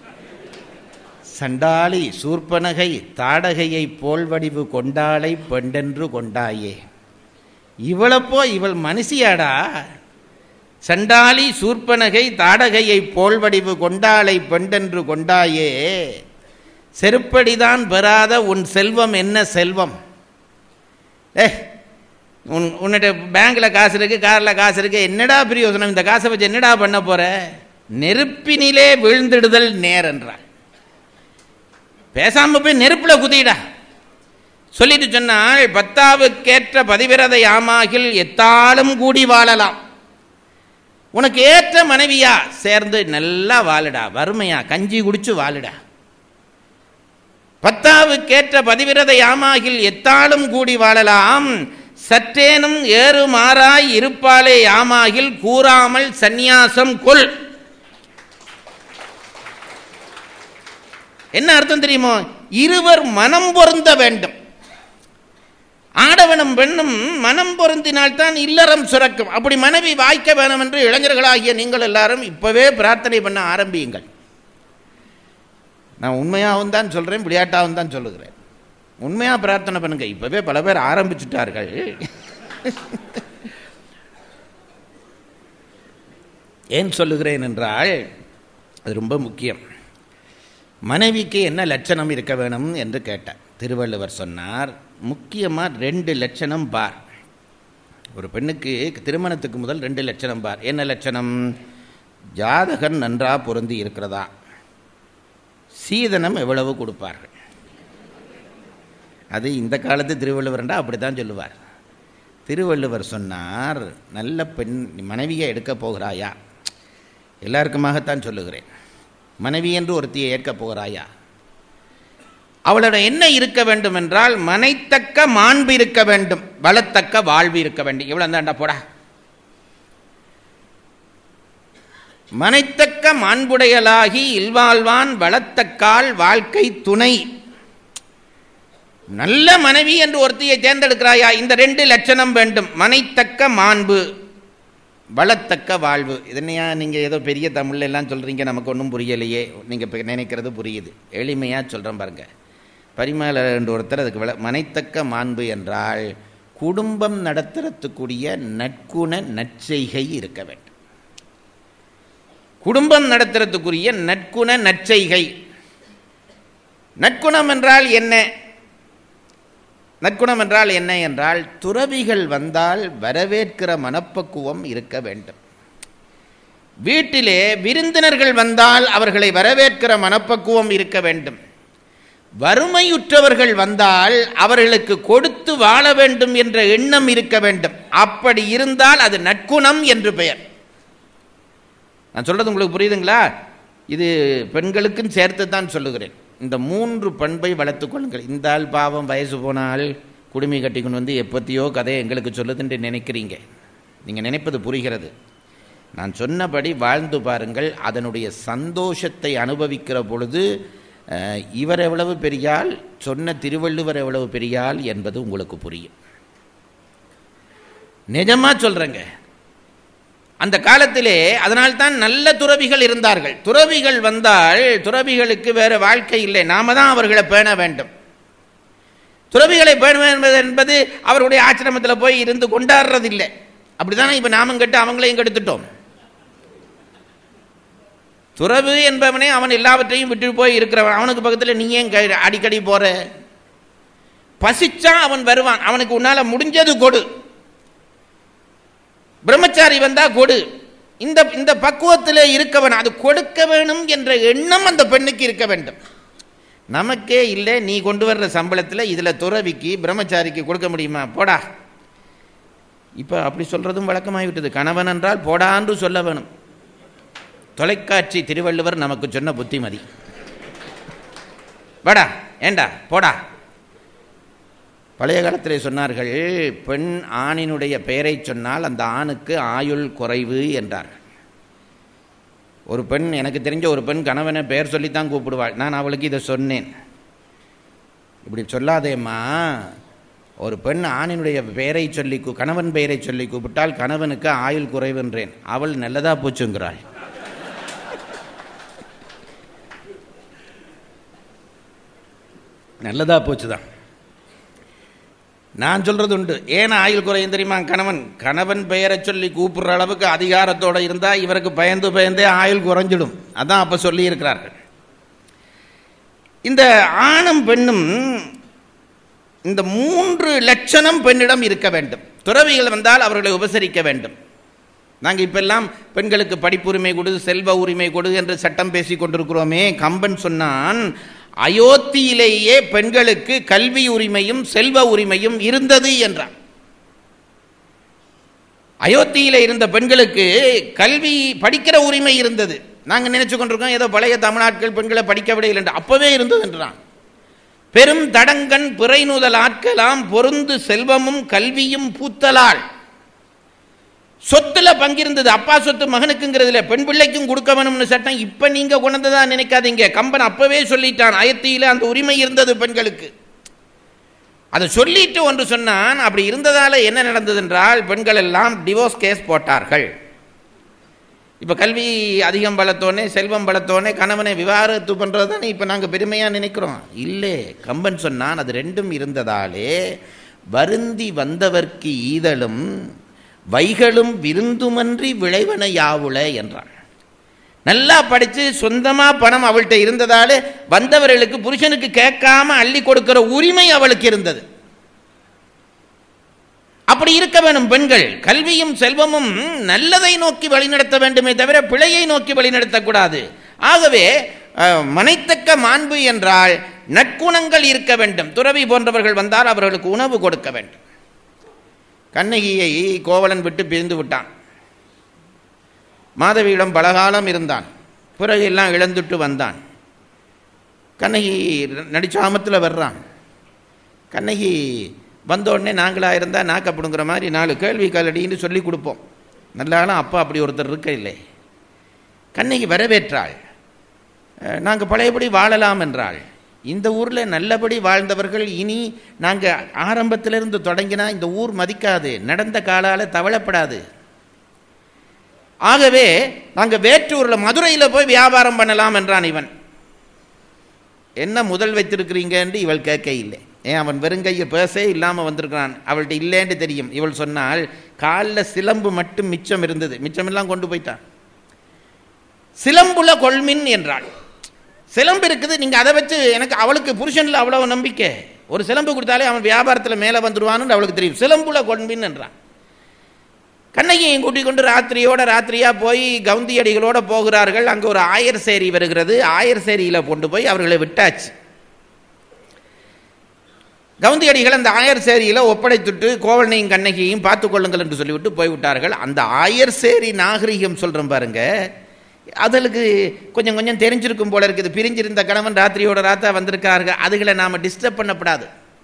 சண்டாளி சூர்பனகை தாடகையை போல் வடிவு கொண்டாளை பெண்டென்று கொண்டாயே இவளப்போ இவள் மனுஷியாடா சண்டாளி சூர்ப்பனகை தாடகையை போல்வடிவு கொண்டாளை பெண்டென்று கொண்டாயே செருப்படிதான் பெறாத உன் செல்வம் என்ன செல்வம் ஏ உன் உன்னிட்ட பேங்க்கில் காசு இருக்குது காரில் காசு இருக்குது என்னடா பிரயோசனம் இந்த காசை வச்சு என்னடா பண்ண போற நெருப்பினிலே விழுந்திடுதல் நேர் என்றாள் பேசாம போய் நெருப்பில் குதிடா சொல்லிட்டு சொன்னால் பத்தாவுக்கேற்ற பதிவிரதை ஆமாகில் எத்தாலும் கூடி வாழலாம் உனக்கு ஏற்ற மனைவியா சேர்ந்து நல்லா வாழுடா வறுமையா கஞ்சி குடிச்சு வாழுடா பத்தாவுக்கேற்ற பதிவிரதை ஆமாகில் எத்தாலும் கூடி வாழலாம் சற்றேனும் ஏறு மாறாய் இருப்பாலே யாமாகில் கூறாமல் சந்நியாசம் கொள் என்ன அர்த்தம் தெரியுமோ இருவர் மனம் பொருந்த வேண்டும் ஆடவனும் பெண்ணும் மனம் பொருந்தினால்தான் இல்லறம் சுரக்கும் அப்படி மனைவி வாய்க்க வேணும் என்று இளைஞர்களாகிய நீங்கள் எல்லாரும் இப்பவே பிரார்த்தனை பண்ண ஆரம்பியுங்கள் நான் உண்மையாகவும் தான் சொல்கிறேன் விளையாட்டாகவும் தான் சொல்லுகிறேன் உண்மையாக பிரார்த்தனை பண்ணுங்க இப்பவே பல பேர் ஆரம்பிச்சுட்டார்கள் ஏன் சொல்லுகிறேன் என்றால் அது ரொம்ப முக்கியம் மனைவிக்கு என்ன லட்சணம் இருக்க வேணும் என்று கேட்டார் திருவள்ளுவர் சொன்னார் முக்கியமாக ரெண்டு லட்சணம் பார் ஒரு பெண்ணுக்கு திருமணத்துக்கு முதல் ரெண்டு லட்சணம் பார் என்ன லட்சணம் ஜாதகன் நன்றா பொருந்தி இருக்கிறதா சீதனம் எவ்வளவு கொடுப்பார்கள் அது இந்த காலத்து திருவள்ளுவர்ண்டா அப்படி தான் சொல்லுவார் திருவள்ளுவர் சொன்னார் நல்ல பெண் மனைவியை எடுக்கப் போகிறாயா எல்லாருக்குமாகத்தான் சொல்லுகிறேன் மனைவி என்று ஒருத்தியை ஏற்கப் போகிறாயா அவளோட என்ன இருக்க வேண்டும் என்றால் மனைத்தக்க மாண்பு இருக்க வேண்டும் வளத்தக்க வாழ்வு இருக்க வேண்டும் இவ்வளோ தாண்டா போடா மனைத்தக்க மாண்புடையலாகி இல்வாழ்வான் வளத்தக்கால் வாழ்க்கை துணை நல்ல மனைவி என்று ஒருத்தியை தேர்ந்தெடுக்கிறாயா இந்த ரெண்டு லட்சணம் வேண்டும் மனைத்தக்க மாண்பு வளத்தக்க வாழ்வு இதனையா நீங்கள் ஏதோ பெரிய தமிழ்ல எல்லாம் சொல்கிறீங்க நமக்கு ஒன்றும் புரியலையே நீங்கள் இப்போ நினைக்கிறது புரியுது எளிமையாக சொல்கிறேன் பாருங்க பரிமளர் என்று ஒருத்தர் அதுக்கு விள மனைத்தக்க மாண்பு என்றால் குடும்பம் நடத்துறதுக்குரிய நற்குண நற்செய்கை இருக்க வேண்டும் குடும்பம் நடத்துறதுக்குரிய நற்குண நற்செய்கை நற்குணம் என்றால் என்ன நற்குணம் என்றால் என்ன என்றால் துறவிகள் வந்தால் வரவேற்கிற மனப்பக்குவம் இருக்க வேண்டும் வீட்டிலே விருந்தினர்கள் வந்தால் அவர்களை வரவேற்கிற மனப்பக்குவம் இருக்க வேண்டும் வறுமையுற்றவர்கள் வந்தால் அவர்களுக்கு கொடுத்து வாழ வேண்டும் என்ற எண்ணம் இருக்க வேண்டும் அப்படி இருந்தால் அது நற்குணம் என்று பெயர் நான் சொல்றது உங்களுக்கு புரியுதுங்களா இது பெண்களுக்கும் சேர்த்து தான் சொல்லுகிறேன் இந்த மூன்று பண்பை வளர்த்துக் கொள்ளுங்கள் இந்த ஆள் பாவம் வயசு போனால் குடுமி கட்டிக்கொண்டு வந்து எப்பத்தியோ கதையை எங்களுக்கு சொல்லுதுன்னு நினைக்கிறீங்க நீங்கள் நினைப்பது புரிகிறது நான் சொன்னபடி வாழ்ந்து பாருங்கள் அதனுடைய சந்தோஷத்தை அனுபவிக்கிற பொழுது அஹ், இவர் எவ்வளவு பெரியாள் சொன்ன திருவள்ளுவர் எவ்வளவு பெரியாள் என்பது உங்களுக்கு புரியும் நிஜமா சொல்றேங்க அந்த காலத்திலே அதனால்தான் நல்ல துறவிகள் இருந்தார்கள் துறவிகள் வந்தால் துறவிகளுக்கு வேறு வாழ்க்கை இல்லை நாம தான் அவர்களை பேண வேண்டும் துறவிகளை பேண என்பது என்பது அவருடைய ஆசிரமத்தில் போய் இருந்து கொண்டாடுறதில்லை அப்படித்தானே இப்போ நாமும் கெட்டு அவங்களையும் கெடுத்துட்டோம் துறவு என்பவனே அவன் எல்லாவற்றையும் விட்டு போய் இருக்கிறவன் அவனுக்கு பக்கத்தில் நீ ஏன் க- அடிக்கடி போற பசிச்சா அவன் வருவான் அவனுக்கு உன்னால முடிஞ்சது கொடு பிரம்மச்சாரி வந்தா கொடு இந்த இந்த பக்குவத்தில் இருக்கவன் அது கொடுக்க வேணும் என்ற எண்ணம் அந்த பெண்ணுக்கு இருக்க வேண்டும் நமக்கே இல்லை நீ கொண்டு வர்ற சம்பளத்தில் இதில் துறவிக்கு பிரம்மச்சாரிக்கு கொடுக்க முடியுமா போடா இப்போ அப்படி சொல்றதும் வழக்கமாகிவிட்டது கணவன் என்றால் போடான்று சொல்ல வேணும் தொலைக்காட்சி திருவள்ளுவர் நமக்கு சொன்ன புத்திமதி வாடா ஏண்டா போடா பழைய காலத்திலே சொன்னார்கள் பெண் ஆணினுடைய பெயரை சொன்னால் அந்த ஆணுக்கு ஆயுள் குறைவு என்றார்கள் ஒரு பெண் எனக்கு தெரிஞ்ச ஒரு பெண் கணவனை பெயர் சொல்லித்தான் கூப்பிடுவாள் நான் அவளுக்கு இதை சொன்னேன் இப்படி சொல்லாதேம்மா ஒரு பெண் ஆணினுடைய பெயரை சொல்லி கூ- கணவன் பெயரை சொல்லி கூப்பிட்டால் கணவனுக்கு ஆயுள் குறைவு என்றேன் அவள் நல்லதா போச்சுங்கிறாள் நல்லதா போச்சுதான் நான் சொல்றது உண்டு ஏன் ஆயுள் குறையும் தெரியுமா கணவன் கணவன் பெயரை சொல்லி கூப்பிடுற அளவுக்கு அதிகாரத்தோட இருந்தா இவருக்கு பயந்து பயந்தே ஆயுள் குறைஞ்சிடும் அதான் அப்ப சொல்லி இருக்கிறார்கள் இந்த ஆணும் பெண்ணும் இந்த மூன்று லட்சணம் பெண்ணிடம் இருக்க வேண்டும் துறவிகள் வந்தால் அவர்களை உபசரிக்க வேண்டும் நாங்கள் இப்பெல்லாம் பெண்களுக்கு படிப்புரிமை கொடு செல்வ உரிமை கொடு என்று சட்டம் பேசி கொண்டிருக்கிறோமே கம்பன் சொன்னான் அயோத்தியிலேயே பெண்களுக்கு கல்வி உரிமையும் செல்வ உரிமையும் இருந்தது என்றான் அயோத்தியில இருந்த பெண்களுக்கு கல்வி படிக்கிற உரிமை இருந்தது நாங்கள் நினைச்சு கொண்டிருக்கோம் ஏதோ பழைய தமிழ்நாட்கள் பெண்களை படிக்க விடையில் என்று அப்பவே இருந்தது என்றான் பெரும் தடங்கன் பிறைநுதல் ஆட்களாம் பொருந்து செல்வமும் கல்வியும் பூத்தலால் சொத்துல பங்கிருந்தது அப்பா சொத்து மகனுக்குங்கிறதுல பெண் பிள்ளைக்கும் கொடுக்க வேணும்னு சட்டம் இப்ப நீங்க கொண்டதா நினைக்காதீங்க கம்பன் அப்பவே சொல்லிட்டான் அயத்தியில அந்த உரிமை இருந்தது பெண்களுக்கு அதை சொல்லிட்டு ஒன்று சொன்னான் அப்படி இருந்ததால என்ன நடந்தது என்றால் பெண்கள் எல்லாம் டிவோர்ஸ் கேஸ் போட்டார்கள் இப்ப கல்வி அதிகம் வளர்த்தோனே செல்வம் வளர்த்தோனே கணவனை விவாகரத்து பண்றது தானே இப்ப நாங்க பெருமையா நினைக்கிறோம் இல்லை கம்பன் சொன்னான் அது ரெண்டும் இருந்ததாலே வருந்தி வந்தவர்க்கு ஈதலும் வைகளும் விருந்துமன்றி விளைவன யாவுல என்றான் நல்லா படித்து சொந்தமாக பணம் அவள்கிட்ட இருந்ததாலே வந்தவர்களுக்கு புருஷனுக்கு கேட்காம அள்ளி கொடுக்கிற உரிமை அவளுக்கு இருந்தது அப்படி இருக்க வேணும் பெண்கள் கல்வியும் செல்வமும் நல்லதை நோக்கி வழிநடத்த வேண்டுமே தவிர பிழையை நோக்கி வழிநடத்தக்கூடாது ஆகவே அஹ், மனைத்தக்க மாண்பு என்றால் நற்குணங்கள் இருக்க வேண்டும் துறவி போன்றவர்கள் வந்தால் அவர்களுக்கு உணவு கொடுக்க வேண்டும் கண்ணகியை கோவலன் விட்டு பிரிந்து விட்டான் மாதவியிடம் பலகாலம் இருந்தான் பிறகு எல்லாம் இழந்துட்டு வந்தான் கண்ணகி நடிச்சாமத்தில் வர்றான் கண்ணகி வந்த உடனே நாங்களாக இருந்தால் நாக்கப்படுங்கிற மாதிரி நாலு கேள்வி கலடின்னு சொல்லி கொடுப்போம் நல்லாலும் அப்பா அப்படி ஒருத்தர் இருக்க இல்லை கண்ணகி வரவேற்றாள் நாங்கள் பழையபடி வாழலாம் என்றாள் இந்த ஊரில் நல்லபடி வாழ்ந்தவர்கள் இனி நாங்கள் ஆரம்பத்திலிருந்து தொடங்கினா இந்த ஊர் மதிக்காது நடந்த காலால தவளப்படாது ஆகவே நாங்கள் வேற்றூரில் மதுரையில் போய் வியாபாரம் பண்ணலாம் என்றான் இவன் என்ன முதல் வைத்திருக்கிறீங்கன்னு இவள் கேட்க இல்லை ஏன் அவன் வெறுங்கையை பேசே இல்லாமல் வந்திருக்கிறான் அவள்கிட்ட இல்லைன்னு தெரியும் இவள் சொன்னால் காலில் சிலம்பு மட்டும் மிச்சம் இருந்தது மிச்சமெல்லாம் கொண்டு போயிட்டான் சிலம்புல கொள்மின் என்றாள் சிலம்பு இருக்குது நீங்கள் அதை வச்சு எனக்கு அவளுக்கு புருஷனில் அவ்வளவு நம்பிக்கை ஒரு சிலம்பு கொடுத்தாலே அவன் வியாபாரத்தில் மேலே வந்துடுவான்னு அவளுக்கு தெரியும் சிலம்புல கொள்மின் என்றான் கண்ணகியையும் கூட்டிக் கொண்டு ராத்திரியோட ராத்திரியா போய் கவுந்தி அடிகளோட போகிறார்கள் அங்கே ஒரு ஆயர் சேரி வருகிறது ஆயர் சேரியில் கொண்டு போய் அவர்களை விட்டாச்சு கவுந்தி அடிகள் அந்த ஆயர் சேரியில் ஒப்படைத்துட்டு கோவலனையும் கண்ணகியையும் பார்த்து கொள்ளுங்கள் என்று சொல்லிவிட்டு போய்விட்டார்கள் அந்த ஆயர் சேரி நாகரிகம் சொல்கிறேன் பாருங்க அதுகளுக்கு கொஞ்சம் கொஞ்சம் தெரிஞ்சிருக்கும் போல இருக்குது பிரிஞ்சிருந்த கணவன் ராத்திரியோட ராத்தா வந்திருக்கார்கள் அதுகளை நாம் டிஸ்டர்ப் பண்ணப்படாது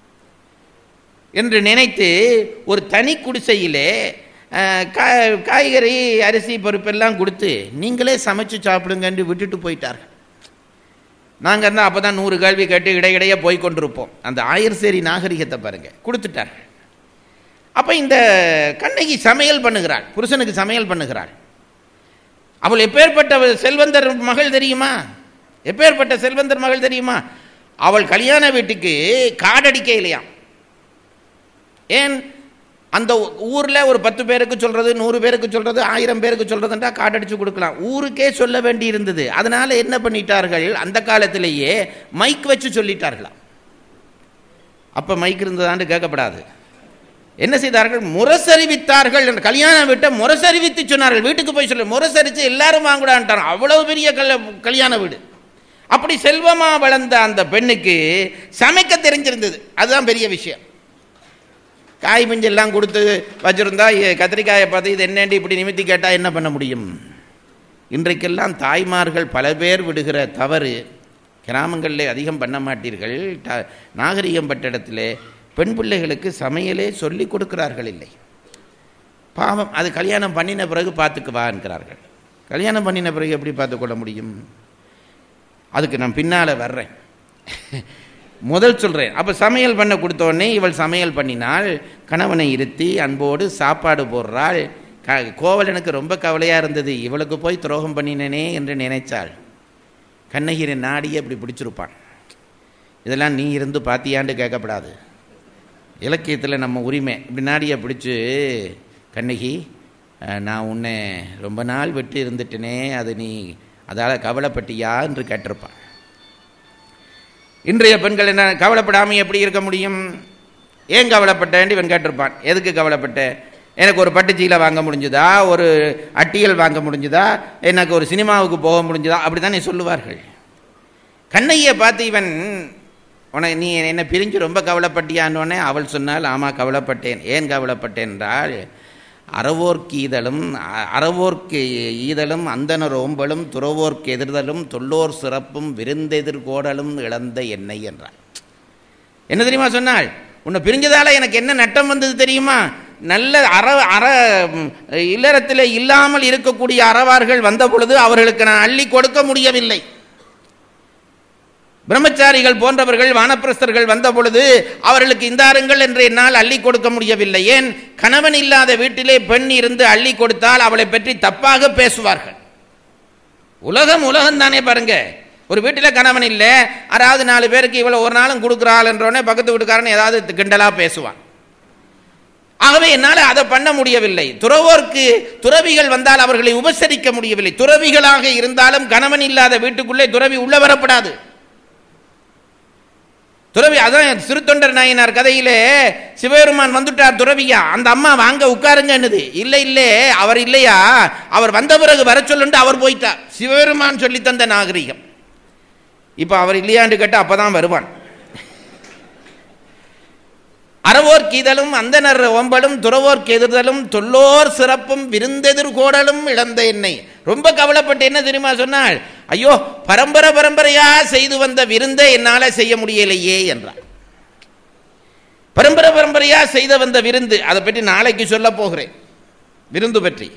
என்று நினைத்து ஒரு தனி குடிசையிலே அஹ், கா- காய்கறி அரிசி பருப்பெல்லாம் கொடுத்து நீங்களே சமைச்சு சாப்பிடுங்கன்னு விட்டுட்டு போயிட்டார்கள் நாங்கள் இருந்தால் அப்போ தான் நூறு கேள்வி கேட்டு இடையிடையே போய் கொண்டிருப்போம் அந்த ஆயர்சேரி நாகரிகத்தை பாருங்க கொடுத்துட்டார்கள் அப்போ இந்த கண்ணகி சமையல் பண்ணுகிறாள் புருஷனுக்கு சமையல் பண்ணுகிறாள் அவள் எப்பேற்பட்ட செல்வந்தர் மகள் தெரியுமா எப்பேற்பட்ட செல்வந்தர் மகள் தெரியுமா அவள் கல்யாண வீட்டுக்கு காடடிக்க இல்லையாம் ஏன் அந்த ஊரில் ஒரு பத்து பேருக்கு சொல்கிறது நூறு பேருக்கு சொல்கிறது ஆயிரம் பேருக்கு சொல்கிறதுன்றா காட்டடிச்சு கொடுக்கலாம் ஊருக்கே சொல்ல வேண்டி இருந்தது அதனால் என்ன பண்ணிட்டார்கள் அந்த காலத்திலேயே மைக் வச்சு சொல்லிட்டார்களாம் அப்போ மைக் இருந்ததான்னு கேட்கப்படாது என்ன செய்தார்கள் முரசறிவித்தார்கள் என்ற கல்யாண வீட்டை முரசறிவித்து சொன்னார்கள் வீட்டுக்கு போய் சொல்லு முரசரித்து எல்லாரும் வாங்கடான்ட்டாங்க அவ்வளவு பெரிய கல்ல கல்யாண வீடு அப்படி செல்வமா வளர்ந்த அந்த பெண்ணுக்கு சமைக்க தெரிஞ்சிருந்தது அதுதான் பெரிய விஷயம் காய் பிஞ்செல்லாம் கொடுத்து வச்சுருந்தா எ- கத்திரிக்காயை பார்த்து இது என்னேண்டி இப்படி நிமித்தி கேட்டால் என்ன பண்ண முடியும் இன்றைக்கெல்லாம் தாய்மார்கள் பல பேர் விடுகிற தவறு கிராமங்களில் அதிகம் பண்ண மாட்டீர்கள் ட நாகரிகம் பட்ட இடத்துல பெண் பிள்ளைகளுக்கு சமையலே சொல்லி கொடுக்கிறார்கள் இல்லை பாவம் அது கல்யாணம் பண்ணின பிறகு பார்த்துக்குவா என்கிறார்கள் கல்யாணம் பண்ணின பிறகு எப்படி பார்த்துக்கொள்ள முடியும் அதுக்கு நான் பின்னால் வர்றேன் முதல் சொல்கிறேன் அப்போ சமையல் பண்ண கொடுத்தோடனே இவள் சமையல் பண்ணினாள் கணவனை இருத்தி அன்போடு சாப்பாடு போடுறாள் க கோவலனுக்கு ரொம்ப கவலையாக இருந்தது இவளுக்கு போய் துரோகம் பண்ணினனே என்று நினைச்சாள் கண்ணகிரின் நாடியே இப்படி பிடிச்சிருப்பான் இதெல்லாம் நீ இருந்து பாத்தியாண்டு கேட்கப்படாது இலக்கியத்தில் நம்ம உரிமை இப்படி நாடியை பிடிச்சி கண்ணகி அஹ், நான் உன்னை ரொம்ப நாள் விட்டு இருந்துட்டேனே அது நீ அதால் கவலைப்பட்டியா என்று கேட்டிருப்பான் இன்றைய பெண்கள் என்ன கவலைப்படாமல் எப்படி இருக்க முடியும் ஏன் கவலைப்பட்டேன்னு இவன் கேட்டிருப்பான் எதுக்கு கவலைப்பட்ட எனக்கு ஒரு பட்டுச்சீலை வாங்க முடிஞ்சுதா ஒரு அட்டியல் வாங்க முடிஞ்சுதா எனக்கு ஒரு சினிமாவுக்கு போக முடிஞ்சுதா அப்படி தானே சொல்லுவார்கள் கண்ணையை பார்த்து இவன் உனக்கு நீ என்ன பிரிஞ்சு ரொம்ப கவலைப்பட்டியான்னொடனே அவள் சொன்னால் ஆமாம் கவலைப்பட்டேன் ஏன் கவலைப்பட்டேன் என்றால் அறவோர்க்கு ஈதலும் அ- அறவோர்க்கு ஈதலும் அந்தனர் ஓம்பலும் துறவோர்க்கு எதிர்தலும் தொல்லோர் சிறப்பும் விருந்தெதிர்கோடலும் இழந்த எண்ணெய் என்றார் என்ன தெரியுமா சொன்னாள் உன்னை பிரிஞ்சதால எனக்கு என்ன நட்டம் வந்தது தெரியுமா நல்ல அற அற ம், இல்லறத்தில் இல்லாமல் இருக்கக்கூடிய அறவார்கள் வந்த பொழுது அவர்களுக்கு நான் அள்ளி கொடுக்க முடியவில்லை பிரம்மச்சாரிகள் போன்றவர்கள் வானப்பிரஸ்தர்கள் வந்த பொழுது அவர்களுக்கு இந்தாருங்கள் என்று என்னால் அள்ளி கொடுக்க முடியவில்லை ஏன் கணவன் இல்லாத வீட்டிலே பெண் இருந்து அள்ளி கொடுத்தால் அவளை பற்றி தப்பாக பேசுவார்கள் உலகம் உலகம் தானே பாருங்க ஒரு வீட்டில் கணவன் இல்லை அதாவது நாலு பேருக்கு இவ்வளோ ஒரு நாளும் கொடுக்குறாள் என்றோடனே பக்கத்து வீட்டுக்காரன் ஏதாவது கிண்டலா பேசுவான் ஆகவே என்னால் அதை பண்ண முடியவில்லை துறவோர்க்கு துறவிகள் வந்தால் அவர்களை உபசரிக்க முடியவில்லை துறவிகளாக இருந்தாலும் கணவன் இல்லாத வீட்டுக்குள்ளே துறவி உள்ள வரப்படாது துறவி அதான் சிறுத்தொண்டர் நாயனார் கதையிலே சிவபெருமான் வந்துட்டார் துறவியா அந்த அம்மா வாங்க உட்காருங்கன்னுது இல்லை இல்லை அவர் இல்லையா அவர் வந்த பிறகு வர சொல்லுண்டு அவர் போயிட்டார் சிவபெருமான் சொல்லி தந்த நாகரிகம் இப்போ அவர் இல்லையான்னு கேட்டால் அப்பதான் வருவான் அறவோர் கீதலும் அந்தனர் ஓம்பலும் துறவோர்க்கு எதிர்தலும் தொல்லோர் சிறப்பும் விருந்தெதிர் கோடலும் இழந்த எண்ணெய் ரொம்ப கவலைப்பட்டு என்ன தெரியுமா சொன்னாள் ஐயோ பரம்பரை பரம்பரையா செய்து வந்த விருந்தை என்னால செய்ய முடியலையே என்றார் பரம்பரை பரம்பரையா செய்த வந்த விருந்து அதை பற்றி நாளைக்கு சொல்ல போகிறேன் விருந்து பற்றி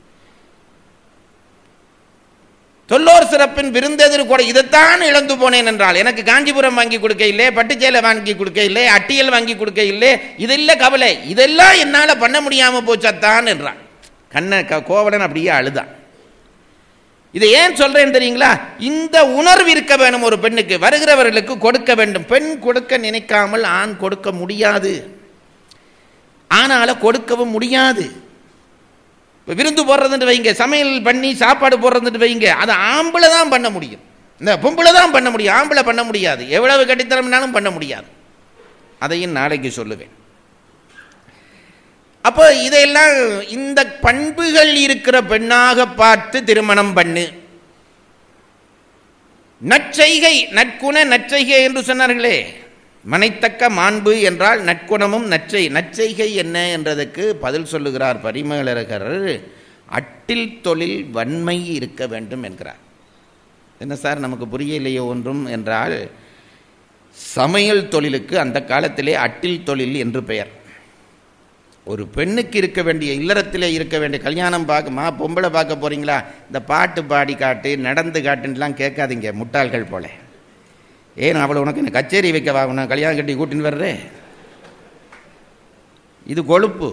தொல்லோர் சிறப்பின் விருந்தெதிர் கூட இதைத்தான் இழந்து போனேன் என்றால் எனக்கு காஞ்சிபுரம் வாங்கி கொடுக்க இல்லை பட்டுச்சேலை வாங்கி கொடுக்க இல்லை அட்டியல் வாங்கி கொடுக்க இல்லை இது இல்லை கவலை இதெல்லாம் என்னால் பண்ண முடியாமல் போச்சாத்தான் என்றான் கண்ண க- கோவலன் அப்படியே அழுதான் இதை ஏன் சொல்றேன் தெரியுங்களா இந்த உணர்வு இருக்க வேணும் ஒரு பெண்ணுக்கு வருகிறவர்களுக்கு கொடுக்க வேண்டும் பெண் கொடுக்க நினைக்காமல் ஆண் கொடுக்க முடியாது ஆனால கொடுக்கவும் முடியாது இப்போ விருந்து போடுறதுன்னு வைங்க சமையல் பண்ணி சாப்பாடு போடுறதுன்னு வைங்க அதை ஆம்பளை தான் பண்ண முடியும் இந்த பொம்பளை தான் பண்ண முடியும் ஆம்பளை பண்ண முடியாது எவ்வளவு கட்டித்தரம்னாலும் பண்ண முடியாது அதையும் நாளைக்கு சொல்லுவேன் அப்போ இதையெல்லாம் இந்த பண்புகள் இருக்கிற பெண்ணாக பார்த்து திருமணம் பண்ணு நற்செய்கை நற்குண நற்செய்கை என்று சொன்னார்களே மனைத்தக்க மாண்பு என்றால் நற்குணமும் நற்செய் நற்செய்கை என்ன என்றதுக்கு பதில் சொல்லுகிறார் பரிமேலழகர் அட்டில் தொழில் வன்மை இருக்க வேண்டும் என்கிறார் என்ன சார் நமக்கு புரியலையோ ஒன்றும் என்றால் சமையல் தொழிலுக்கு அந்த காலத்திலே அட்டில் தொழில் என்று பெயர் ஒரு பெண்ணுக்கு இருக்க வேண்டிய இல்லறத்திலே இருக்க வேண்டிய கல்யாணம் பார்க்குமா பொம்பளை பார்க்க போறீங்களா இந்த பாட்டு பாடி காட்டு நடந்து காட்டுன்னுலாம் கேட்காதீங்க முட்டாள்கள் போல ஏன் அவளை உனக்கு என்ன கச்சேரி வைக்க வாங்கணும் கல்யாணம் கட்டி கூட்டின்னு வர்றே இது கொழுப்பு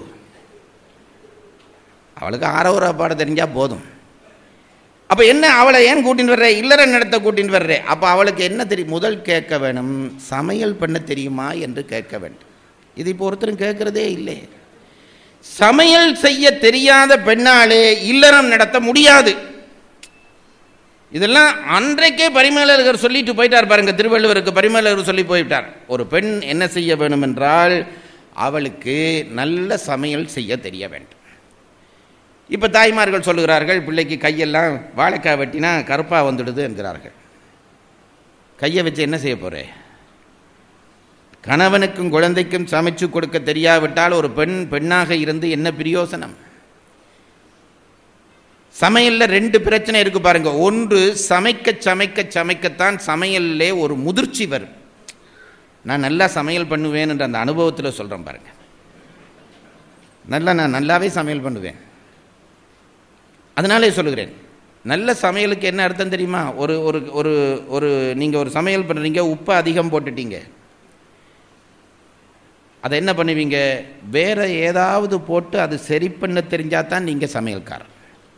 அவளுக்கு ஆரவரா பாட தெரிஞ்சா போதும் அப்போ என்ன அவளை ஏன் கூட்டின்னு வர்ற இல்லற நடத்த கூட்டின்னு வர்றே அப்போ அவளுக்கு என்ன தெரியும் முதல் கேட்க வேணும் சமையல் பண்ண தெரியுமா என்று கேட்க வேண்டும் இது இப்போ ஒருத்தரும் கேட்கறதே இல்லை சமையல் செய்ய தெரியாத பெண்ணாலே இல்லறம் நடத்த முடியாது இதெல்லாம் அன்றைக்கே பரிமேலழகர் சொல்லிட்டு போயிட்டார் பாருங்க திருவள்ளுவருக்கு பரிமேலழகர் சொல்லி போயிட்டார் ஒரு பெண் என்ன செய்ய வேணும் என்றால் அவளுக்கு நல்ல சமையல் செய்ய தெரிய வேண்டும் இப்போ தாய்மார்கள் சொல்லுகிறார்கள் பிள்ளைக்கு கையெல்லாம் வாழைக்காய் வெட்டினா கருப்பாக வந்துடுது என்கிறார்கள் கையை வச்சு என்ன செய்ய போறே கணவனுக்கும் குழந்தைக்கும் சமைச்சு கொடுக்க தெரியாவிட்டால் ஒரு பெண் பெண்ணாக இருந்து என்ன பிரயோசனம் சமையல்ல ரெண்டு பிரச்சனை இருக்கு பாருங்க ஒன்று சமைக்க சமைக்க சமைக்கத்தான் சமையல்லே ஒரு முதிர்ச்சி வரும் நான் நல்லா சமையல் பண்ணுவேன் என்ற அந்த அனுபவத்தில் சொல்றேன் பாருங்க நல்லா நான் நல்லாவே சமையல் பண்ணுவேன் அதனாலே சொல்லுகிறேன் நல்ல சமையலுக்கு என்ன அர்த்தம் தெரியுமா ஒரு ஒரு ஒரு ஒரு நீங்கள் ஒரு சமையல் பண்ணுறீங்க உப்பு அதிகம் போட்டுட்டீங்க அதை என்ன பண்ணுவீங்க வேற ஏதாவது போட்டு அது சரி பண்ண தெரிஞ்சா தான் நீங்கள் சமையல்காரர்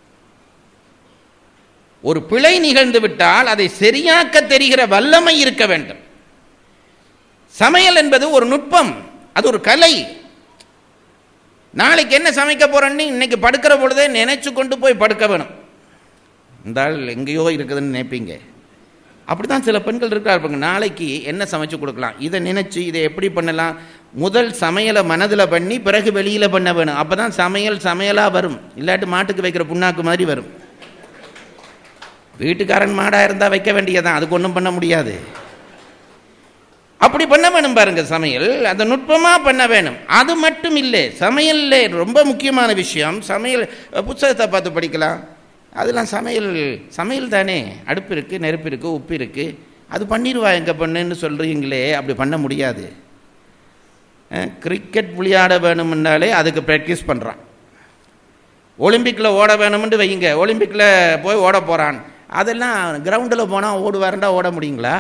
ஒரு பிழை நிகழ்ந்து விட்டால் அதை சரியாக்க தெரிகிற வல்லமை இருக்க வேண்டும் சமையல் என்பது ஒரு நுட்பம் அது ஒரு கலை நாளைக்கு என்ன சமைக்க போறேன்னு இன்னைக்கு படுக்கிற பொழுதே நினைச்சு கொண்டு போய் படுக்க வேணும் இந்த ஆள் எங்கேயோ இருக்குதுன்னு நினைப்பீங்க அப்படிதான் சில பெண்கள் இருக்காங்க நாளைக்கு என்ன சமைச்சு கொடுக்கலாம் இதை நினைச்சு இதை எப்படி பண்ணலாம் முதல் சமையலை மனதில் பண்ணி பிறகு வெளியில பண்ண வேணும் அப்பதான் சமையல் சமையலா வரும் இல்லாட்டி மாட்டுக்கு வைக்கிற புண்ணாக்கு மாதிரி வரும் வீட்டுக்காரன் மாடா இருந்தா வைக்க வேண்டியதான் அதுக்கு ஒன்றும் பண்ண முடியாது அப்படி பண்ண வேணும் பாருங்க சமையல் அதை நுட்பமாக பண்ண வேணும் அது மட்டும் இல்லை சமையல்ல ரொம்ப முக்கியமான விஷயம் சமையல் புத்தகத்தை பார்த்து படிக்கலாம் அதெல்லாம் சமையல் சமையல் தானே அடுப்பு இருக்குது நெருப்பு இருக்குது உப்பு இருக்குது அது பண்ணிடுவா எங்கே பண்ணுன்னு சொல்கிறீங்களே அப்படி பண்ண முடியாது கிரிக்கெட் விளையாட வேணும்னாலே அதுக்கு ப்ராக்டிஸ் பண்ணுறான் ஒலிம்பிக்கில் ஓட வேணும்னு வைங்க ஒலிம்பிக்கில் போய் ஓட போகிறான் அதெல்லாம் கிரவுண்டில் போனால் ஓடுவாருண்டா ஓட முடியுங்களா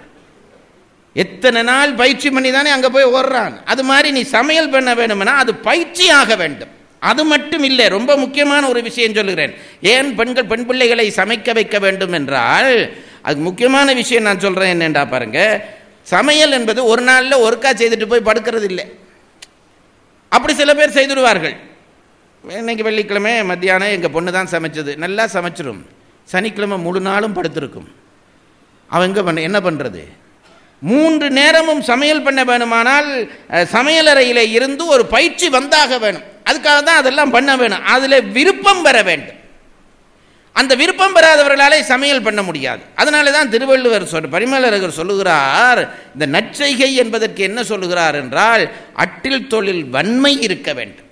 எத்தனை நாள் பயிற்சி பண்ணி தானே அங்கே போய் ஓடுறான் அது மாதிரி நீ சமையல் பண்ண வேணும்னா அது பயிற்சி ஆக வேண்டும் அது மட்டும் இல்லை ரொம்ப முக்கியமான ஒரு விஷயம் சொல்லுகிறேன் ஏன் பெண்கள் பெண் பிள்ளைகளை சமைக்க வைக்க வேண்டும் என்றால் அது முக்கியமான விஷயம் நான் சொல்கிறேன் என்னண்டா பாருங்க சமையல் என்பது ஒரு நாளில் ஒருக்கா செய்துட்டு போய் படுக்கிறது இல்லை அப்படி சில பேர் செய்துடுவார்கள் இன்னைக்கு வெள்ளிக்கிழமை மத்தியானம் எங்கள் பொண்ணு தான் சமைச்சது நல்லா சமைச்சிரும் சனிக்கிழமை முழு நாளும் படுத்திருக்கும் அவன் எங்கே பண்ண என்ன பண்ணுறது மூன்று நேரமும் சமையல் பண்ண வேணுமானால் அஹ், சமையலறையிலே இருந்து ஒரு பயிற்சி வந்தாக வேணும் அதுக்காக தான் அதெல்லாம் பண்ண வேணும் அதில் விருப்பம் பெற வேண்டும் அந்த விருப்பம் பெறாதவர்களாலே சமையல் பண்ண முடியாது அதனால தான் திருவள்ளுவர் சொல் பரிமலரகர் சொல்லுகிறார் இந்த நற்செய்கை என்பதற்கு என்ன சொல்லுகிறார் என்றால் அட்டில் தொழில் வன்மை இருக்க வேண்டும்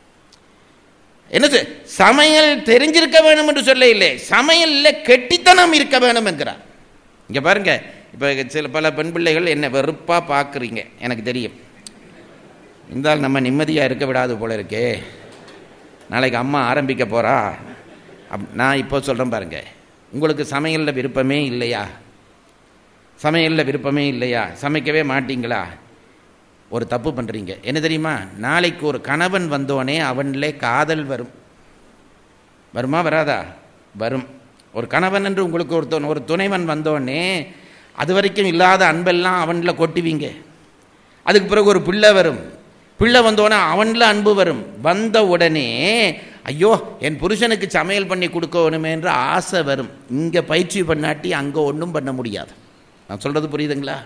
என்ன சொல்- சமையல் தெரிஞ்சிருக்க வேணும் என்று சொல்ல இல்லை சமையலில் கெட்டித்தனம் இருக்க வேணும் என்கிறார் இங்க பாருங்க இப்போ சில பல பெண் பிள்ளைகள் என்ன வெறுப்பா பார்க்குறீங்க எனக்கு தெரியும் இருந்தால் நம்ம நிம்மதியாக இருக்க விடாது போல இருக்கே நாளைக்கு அம்மா ஆரம்பிக்க போறா அப் நான் இப்போ சொல்கிறேன் பாருங்க உங்களுக்கு சமையலில் விருப்பமே இல்லையா சமையலில் விருப்பமே இல்லையா சமைக்கவே மாட்டீங்களா ஒரு தப்பு பண்ணுறீங்க என்ன தெரியுமா நாளைக்கு ஒரு கணவன் வந்தோடனே அவனிலே காதல் வரும் வருமா வராதா வரும் ஒரு கணவன் என்று உங்களுக்கு ஒரு துணை- ஒரு துணைவன் வந்தோடனே அது வரைக்கும் இல்லாத அன்பெல்லாம் அவனில் கொட்டுவீங்க அதுக்கு பிறகு ஒரு பிள்ளை வரும் பிள்ளை வந்தோடனே அவனில் அன்பு வரும் வந்த உடனே ஐயோ என் புருஷனுக்கு சமையல் பண்ணி கொடுக்கணுமே என்ற ஆசை வரும் இங்கே பயிற்சி பண்ணாட்டி அங்கே ஒன்றும் பண்ண முடியாது நான் சொல்கிறது புரியுதுங்களா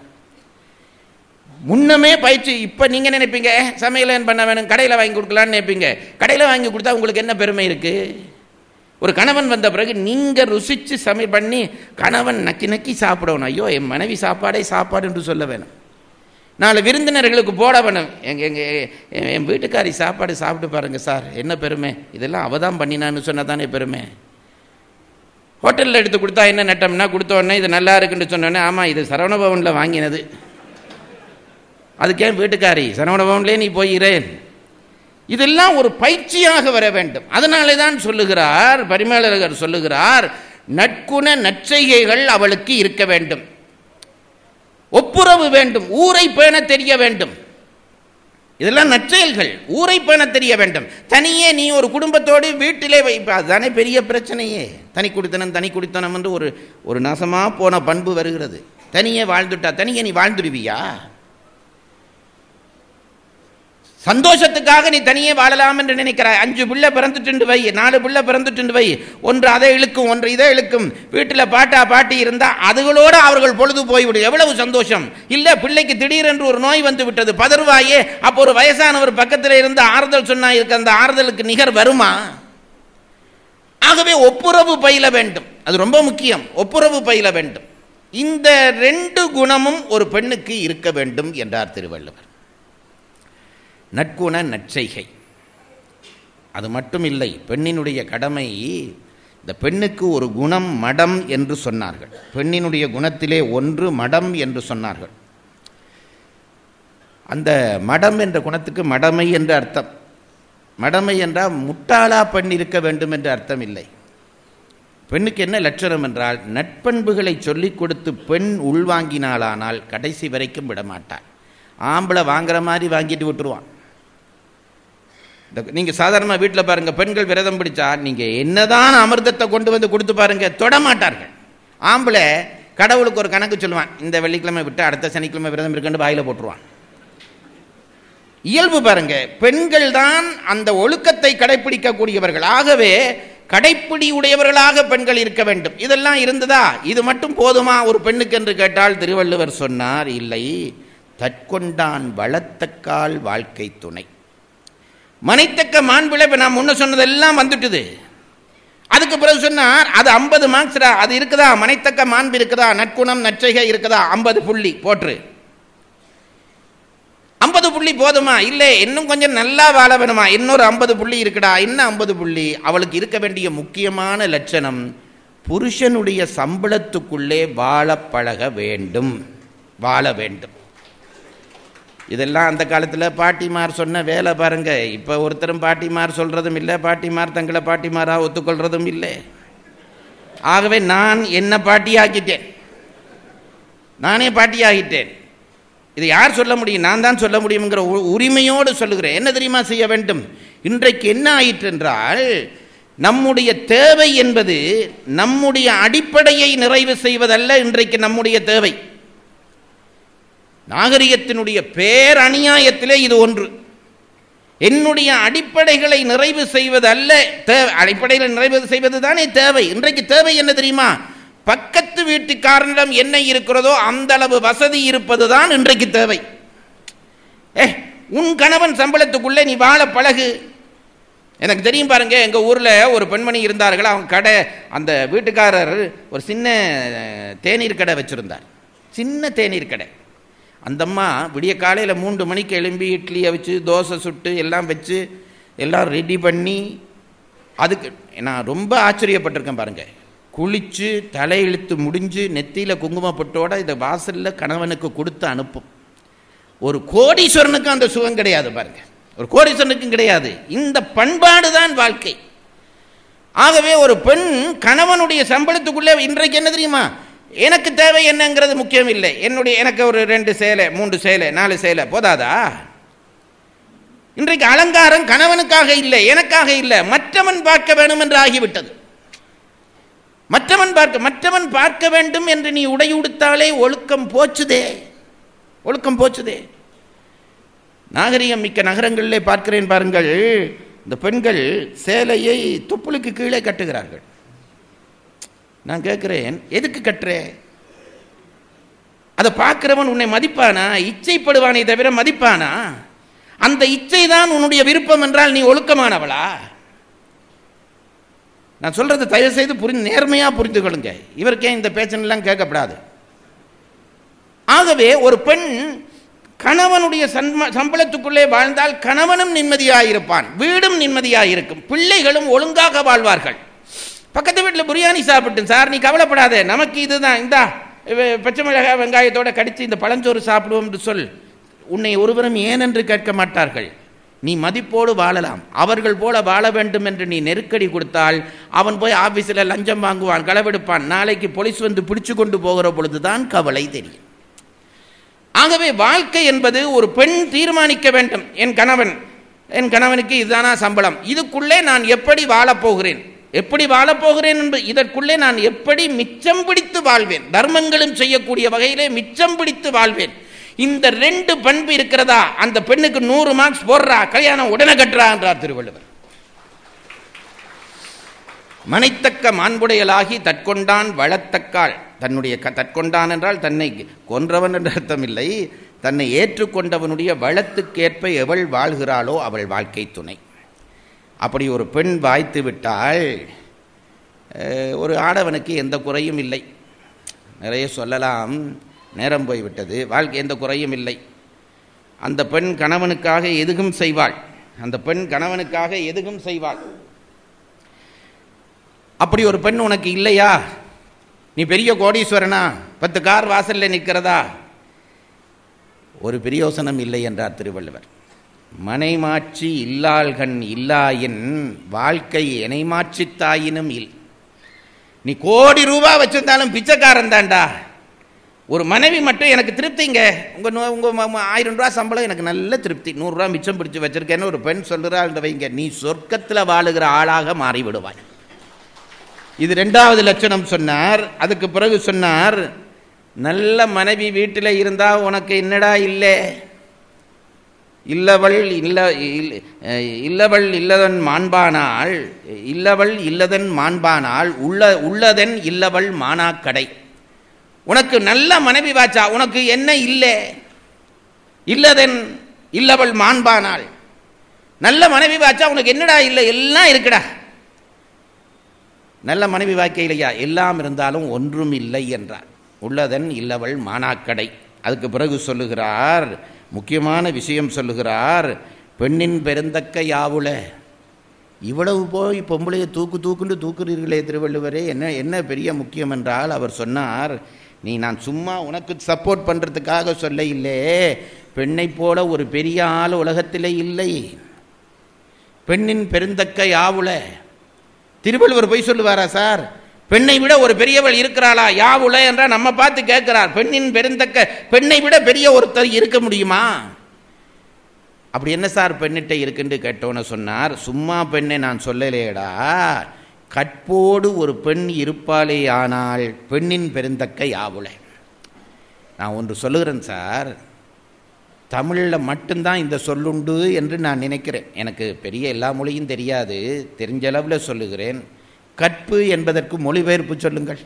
முன்னமே பயிற்சி இப்போ நீங்கள் நினைப்பீங்க சமையல் ஏன் பண்ண வேணும் கடையில் வாங்கி கொடுக்கலான்னு நினைப்பீங்க கடையில் வாங்கி கொடுத்தா உங்களுக்கு என்ன பெருமை இருக்குது ஒரு கணவன் வந்த பிறகு நீங்கள் ருசித்து சமை பண்ணி கணவன் நக்கி நக்கி சாப்பிடணும் ஐயோ என் மனைவி சாப்பாடே சாப்பாடு என்று சொல்ல வேணும் நாலு விருந்தினர்களுக்கு போட வேணும் எங்க எங்க என் என் வீட்டுக்காரி சாப்பாடு சாப்பிட்டு பாருங்க சார் என்ன பெருமை இதெல்லாம் அவ தான் பண்ணினான்னு சொன்னா தானே பெருமை ஹோட்டலில் எடுத்து கொடுத்தா என்ன நட்டம்னா கொடுத்த உடனே இது நல்லா இருக்குன்னு சொன்னோடனே ஆமாம் இது சரவணபவனில் வாங்கினது அதுக்கேன் வீட்டுக்காரி சரவணபவன்லேயே நீ போயிறேன் இதெல்லாம் ஒரு பயிற்சியாக வர வேண்டும் அதனாலே தான் சொல்லுகிறார் பரிமேலழகர் சொல்லுகிறார் நற்குண நற்செய்கைகள் அவளுக்கு இருக்க வேண்டும் ஒப்புரவு வேண்டும் ஊரை பேண தெரிய வேண்டும் இதெல்லாம் நற்செயல்கள் ஊரை பேண தெரிய வேண்டும் தனியே நீ ஒரு குடும்பத்தோடு வீட்டிலே வைப்ப அதுதானே பெரிய பிரச்சனையே தனி குடித்தனம் தனி குடித்தனம் என்று ஒரு ஒரு நாசமா போன பண்பு வருகிறது தனியே வாழ்ந்துட்டா தனியே நீ வாழ்ந்துடுவியா சந்தோஷத்துக்காக நீ தனியே வாழலாம் என்று நினைக்கிறாய் அஞ்சு பிள்ளை பிறந்துட்டு வை நாலு பிள்ளை பிறந்துட்டு வை ஒன்று அதை இழுக்கும் ஒன்று இதை இழுக்கும் வீட்டில் பாட்டா பாட்டி இருந்தா அதுகளோடு அவர்கள் பொழுது போய்விடும் எவ்வளவு சந்தோஷம் இல்ல பிள்ளைக்கு திடீரென்று ஒரு நோய் வந்து விட்டது பதறுவாயே அப்போ ஒரு வயசானவர் பக்கத்தில் இருந்து ஆறுதல் சொன்னா இருக்க அந்த ஆறுதலுக்கு நிகர் வருமா ஆகவே ஒப்புரவு பயில வேண்டும் அது ரொம்ப முக்கியம் ஒப்புரவு பயில வேண்டும் இந்த ரெண்டு குணமும் ஒரு பெண்ணுக்கு இருக்க வேண்டும் என்றார் திருவள்ளுவர் நற்குண நற்செய்கை அது மட்டும் இல்லை பெண்ணினுடைய கடமை இந்த பெண்ணுக்கு ஒரு குணம் மடம் என்று சொன்னார்கள் பெண்ணினுடைய குணத்திலே ஒன்று மடம் என்று சொன்னார்கள் அந்த மடம் என்ற குணத்துக்கு மடமை என்று அர்த்தம் மடமை என்றால் முட்டாளா பெண் இருக்க வேண்டும் என்று அர்த்தம் இல்லை பெண்ணுக்கு என்ன லட்சணம் என்றால் நட்பண்புகளை சொல்லிக் கொடுத்து பெண் உள்வாங்கினாலானால் கடைசி வரைக்கும் விடமாட்டாள் ஆம்பளை வாங்குற மாதிரி வாங்கிட்டு விட்டுருவான் இந்த நீங்கள் சாதாரணமாக வீட்டில் பாருங்கள் பெண்கள் விரதம் பிடிச்சா நீங்கள் என்னதான் அமிர்தத்தை கொண்டு வந்து கொடுத்து பாருங்க தொட மாட்டார்கள் ஆம்பளை கடவுளுக்கு ஒரு கணக்கு சொல்லுவான் இந்த வெள்ளிக்கிழமை விட்டு அடுத்த சனிக்கிழமை விரதம் இருக்குன்னு வாயில போட்டுருவான் இயல்பு பாருங்க பெண்கள் தான் அந்த ஒழுக்கத்தை கடைபிடிக்கக்கூடியவர்கள் ஆகவே கடைப்பிடி உடையவர்களாக பெண்கள் இருக்க வேண்டும் இதெல்லாம் இருந்ததா இது மட்டும் போதுமா ஒரு பெண்ணுக்கு என்று கேட்டால் திருவள்ளுவர் சொன்னார் இல்லை தற்கொண்டான் வளத்தக்கால் வாழ்க்கை துணை மனைத்தக்க மாண்பிளை இப்போ நான் முன்ன சொன்னதெல்லாம் வந்துட்டுது அதுக்கு பிறகு சொன்னார் அது ஐம்பது மார்க்ஸ்டா அது இருக்குதா மனைத்தக்க மாண்பு இருக்குதா நற்குணம் நற்செய்கை இருக்குதா ஐம்பது புள்ளி போற்று ஐம்பது புள்ளி போதுமா இல்லை இன்னும் கொஞ்சம் நல்லா வாழ வேணுமா இன்னொரு ஐம்பது புள்ளி இருக்குடா இன்னும் ஐம்பது புள்ளி அவளுக்கு இருக்க வேண்டிய முக்கியமான லட்சணம் புருஷனுடைய சம்பளத்துக்குள்ளே வாழ பழக வேண்டும் வாழ வேண்டும் இதெல்லாம் அந்த காலத்தில் பாட்டிமார் சொன்ன வேலை பாருங்க இப்போ ஒருத்தரும் பாட்டிமார் சொல்கிறதும் இல்லை பாட்டிமார் தங்களை பாட்டிமாராக ஒத்துக்கொள்கிறதும் இல்லை ஆகவே நான் என்ன பாட்டியாக்கிட்டேன் நானே பாட்டியாகிட்டேன் இது யார் சொல்ல முடியும் நான் தான் சொல்ல முடியுங்கிற உ- உரிமையோடு சொல்லுகிறேன் என்ன தெரியுமா செய்ய வேண்டும் இன்றைக்கு என்ன ஆயிற்று என்றால் நம்முடைய தேவை என்பது நம்முடைய அடிப்படையை நிறைவு செய்வதல்ல இன்றைக்கு நம்முடைய தேவை நாகரிகத்தினுடைய பேரநியாயத்திலே இது ஒன்று என்னுடைய அடிப்படைகளை நிறைவு செய்வது அல்ல தேவை அடிப்படைகளை நிறைவு செய்வது தானே தேவை இன்றைக்கு தேவை என்ன தெரியுமா பக்கத்து வீட்டுக்காரனிடம் என்ன இருக்கிறதோ அந்த அளவு வசதி இருப்பது தான் இன்றைக்கு தேவை ஏ உன் கணவன் சம்பளத்துக்குள்ளே நீ வாழ பழகு எனக்கு தெரியும் பாருங்க எங்கள் ஊரில் ஒரு பெண்மணி இருந்தார்கள் அவங்க கடை அந்த வீட்டுக்காரர் ஒரு சின்ன அஹ், தேநீர் கடை வச்சுருந்தார் சின்ன தேநீர் கடை அந்த அம்மா விடிய காலையில் மூன்று மணிக்கு எழும்பி இட்லியை வச்சு தோசை சுட்டு எல்லாம் வச்சு எல்லாம் ரெடி பண்ணி அதுக்கு நான் ரொம்ப ஆச்சரியப்பட்டிருக்கேன் பாருங்க குளிச்சு தலையிழுத்து முடிஞ்சு நெத்தியில் குங்குமப்பட்டோட இதை வாசலில் கணவனுக்கு கொடுத்து அனுப்பும் ஒரு கோடீஸ்வரனுக்கும் அந்த சுகம் கிடையாது பாருங்க ஒரு கோடீஸ்வரனுக்கும் கிடையாது இந்த பண்பாடு தான் வாழ்க்கை ஆகவே ஒரு பெண் கணவனுடைய சம்பளத்துக்குள்ளே இன்றைக்கு என்ன தெரியுமா எனக்கு தேவை என்னங்கிறது முக்கியம் இல்லை என்னுடைய எனக்கு ஒரு ரெண்டு சேலை மூன்று சேலை நாலு சேலை போதாதா இன்றைக்கு அலங்காரம் கணவனுக்காக இல்லை எனக்காக இல்லை மற்றவன் பார்க்க வேணும் என்று ஆகிவிட்டது மற்றவன் பார்க்க மற்றவன் பார்க்க வேண்டும் என்று நீ உடை உடுத்தாலே ஒழுக்கம் போச்சுதே ஒழுக்கம் போச்சுதே நாகரிகம் மிக்க நகரங்களிலே பார்க்கிறேன் பாருங்கள் இந்த பெண்கள் சேலையை துப்புளுக்கு கீழே கட்டுகிறார்கள் நான் கேட்கிறேன் எதுக்கு கட்டுற அதை பார்க்கிறவன் உன்னை மதிப்பானா இச்சைப்படுவானே தவிர மதிப்பானா அந்த இச்சை தான் உன்னுடைய விருப்பம் என்றால் நீ ஒழுக்கமானவளா நான் சொல்றது தயவு செய்து புரிந்து நேர்மையா புரிந்து கொள்ளுங்க இவருக்கே இந்த பேச்சனெல்லாம் கேட்கப்படாது ஆகவே ஒரு பெண் கணவனுடைய சன்ம- சம்பளத்துக்குள்ளே வாழ்ந்தால் கணவனும் நிம்மதியாயிருப்பான் வீடும் நிம்மதியாயிருக்கும் பிள்ளைகளும் ஒழுங்காக வாழ்வார்கள் பக்கத்து வீட்டில் பிரியாணி சாப்பிட்டு சார் நீ கவலைப்படாத நமக்கு இதுதான் இந்தா இவ- பச்சை மிளகாய் வெங்காயத்தோட கடித்து இந்த பழஞ்சோறு சாப்பிடுவோம் என்று சொல் உன்னை ஒருவரும் ஏனென்று கேட்க மாட்டார்கள் நீ மதிப்போடு வாழலாம் அவர்கள் போல வாழ வேண்டும் என்று நீ நெருக்கடி கொடுத்தால் அவன் போய் ஆபீஸில் லஞ்சம் வாங்குவான் களவெடுப்பான் நாளைக்கு போலீஸ் வந்து பிடிச்சு கொண்டு போகிற பொழுதுதான் கவலை தெரியும் ஆகவே வாழ்க்கை என்பது ஒரு பெண் தீர்மானிக்க வேண்டும் என் கணவன் என் கணவனுக்கு இதுதானா சம்பளம் இதுக்குள்ளே நான் எப்படி வாழப் போகிறேன் எப்படி வாழப் போகிறேன் என்பது இதற்குள்ளே நான் எப்படி மிச்சம் பிடித்து வாழ்வேன் தர்மங்களும் செய்யக்கூடிய வகையிலே மிச்சம் பிடித்து வாழ்வேன் இந்த ரெண்டு பண்பு இருக்கிறதா அந்த பெண்ணுக்கு நூறு மார்க்ஸ் போடுறா கல்யாணம் உடனே கட்டுறா என்றார் திருவள்ளுவர் மனைத்தக்க மாண்புடையலாகி தற்கொண்டான் வளத்தக்காள் தன்னுடைய க தற்கொண்டான் என்றால் தன்னை கொன்றவன் என்ற அர்த்தம் இல்லை தன்னை ஏற்றுக்கொண்டவனுடைய வளத்துக்கேற்ப எவள் வாழ்கிறாளோ அவள் வாழ்க்கை துணை அப்படி ஒரு பெண் வாய்த்து விட்டால் அஹ், ஒரு ஆடவனுக்கு எந்த குறையும் இல்லை நிறைய சொல்லலாம் நேரம் போய்விட்டது வாழ்க்கை எந்த குறையும் இல்லை அந்த பெண் கணவனுக்காக எதுவும் செய்வாள் அந்த பெண் கணவனுக்காக எதுவும் செய்வாள் அப்படி ஒரு பெண் உனக்கு இல்லையா நீ பெரிய கோடீஸ்வரனா பத்து கார் வாசல்ல நிற்கிறதா ஒரு பிரயோசனம் இல்லை என்றார் திருவள்ளுவர் மனைமாட்சி இல்லாள்கண் இல்லாயின் வாழ்க்கை இணைமாட்சித்தாயினும் இல் நீ கோடி ரூபா வச்சிருந்தாலும் பிச்சைக்காரன் தான்டா ஒரு மனைவி மட்டும் எனக்கு திருப்திங்க உங்கள் உங்கள் ம- ம- ஆயிரம் ரூபா சம்பளம் எனக்கு நல்ல திருப்தி நூறுரூவா மிச்சம் பிடிச்சு வச்சிருக்கேன்னு ஒரு பெண் சொல்கிறாள் வைங்க நீ சொர்க்கத்தில் வாழுகிற ஆளாக மாறி விடுவாய் இது ரெண்டாவது லட்சணம் சொன்னார் அதுக்கு பிறகு சொன்னார் நல்ல மனைவி வீட்டில் இருந்தால் உனக்கு என்னடா இல்லை இல்லவள் இல்ல இல்- அஹ் இல்லவள் இல்லதன் மாண்பானாள் இல்லவள் இல்லதன் மாண்பானாள் உள்ள உள்ளதன் இல்லவள் மானாக்கடை உனக்கு நல்ல மனைவி வாச்சா உனக்கு என்ன இல்லை இல்லதன் இல்லவள் மாண்பானாள் நல்ல மனைவி வாச்சா உனக்கு என்னடா இல்லை எல்லாம் இருக்குடா நல்ல மனைவி வாக்கையிலையா எல்லாம் இருந்தாலும் ஒன்றும் இல்லை என்றார் உள்ளதன் இல்லவள் மானாக்கடை அதுக்கு பிறகு சொல்லுகிறார் முக்கியமான விஷயம் சொல்லுகிறார் பெண்ணின் பெருந்தக்க யாவுல இவ்வளவு போய் பொம்பளையை தூக்கு தூக்குன்னு தூக்குறீர்களே திருவள்ளுவரே என்ன என்ன பெரிய முக்கியம் என்றால் அவர் சொன்னார் நீ நான் சும்மா உனக்கு சப்போர்ட் பண்ணுறதுக்காக சொல்ல இல்லை பெண்ணைப் போல ஒரு பெரிய ஆள் உலகத்திலே இல்லை பெண்ணின் பெருந்தக்க யாவுல திருவள்ளுவர் போய் சொல்லுவாரா சார் பெண்ணை விட ஒரு பெரியவள் இருக்கிறாளா யாவுல என்றால் நம்ம பார்த்து கேட்கிறார் பெண்ணின் பெருந்தக்க பெண்ணை விட பெரிய ஒருத்தர் இருக்க முடியுமா அப்படி என்ன சார் பெண்ணிட்ட இருக்குன்னு கேட்டோன்னு சொன்னார் சும்மா பெண்ணை நான் சொல்லலேடா கற்போடு ஒரு பெண் இருப்பாளே ஆனால் பெண்ணின் பெருந்தக்க யாவுல நான் ஒன்று சொல்லுகிறேன் சார் தமிழில் மட்டும்தான் இந்த சொல்லுண்டு என்று நான் நினைக்கிறேன் எனக்கு பெரிய எல்லா மொழியும் தெரியாது தெரிஞ்ச அளவில் சொல்லுகிறேன் கற்பு என்பதற்கு மொழிபெயர்ப்பு சொல்லுங்கள்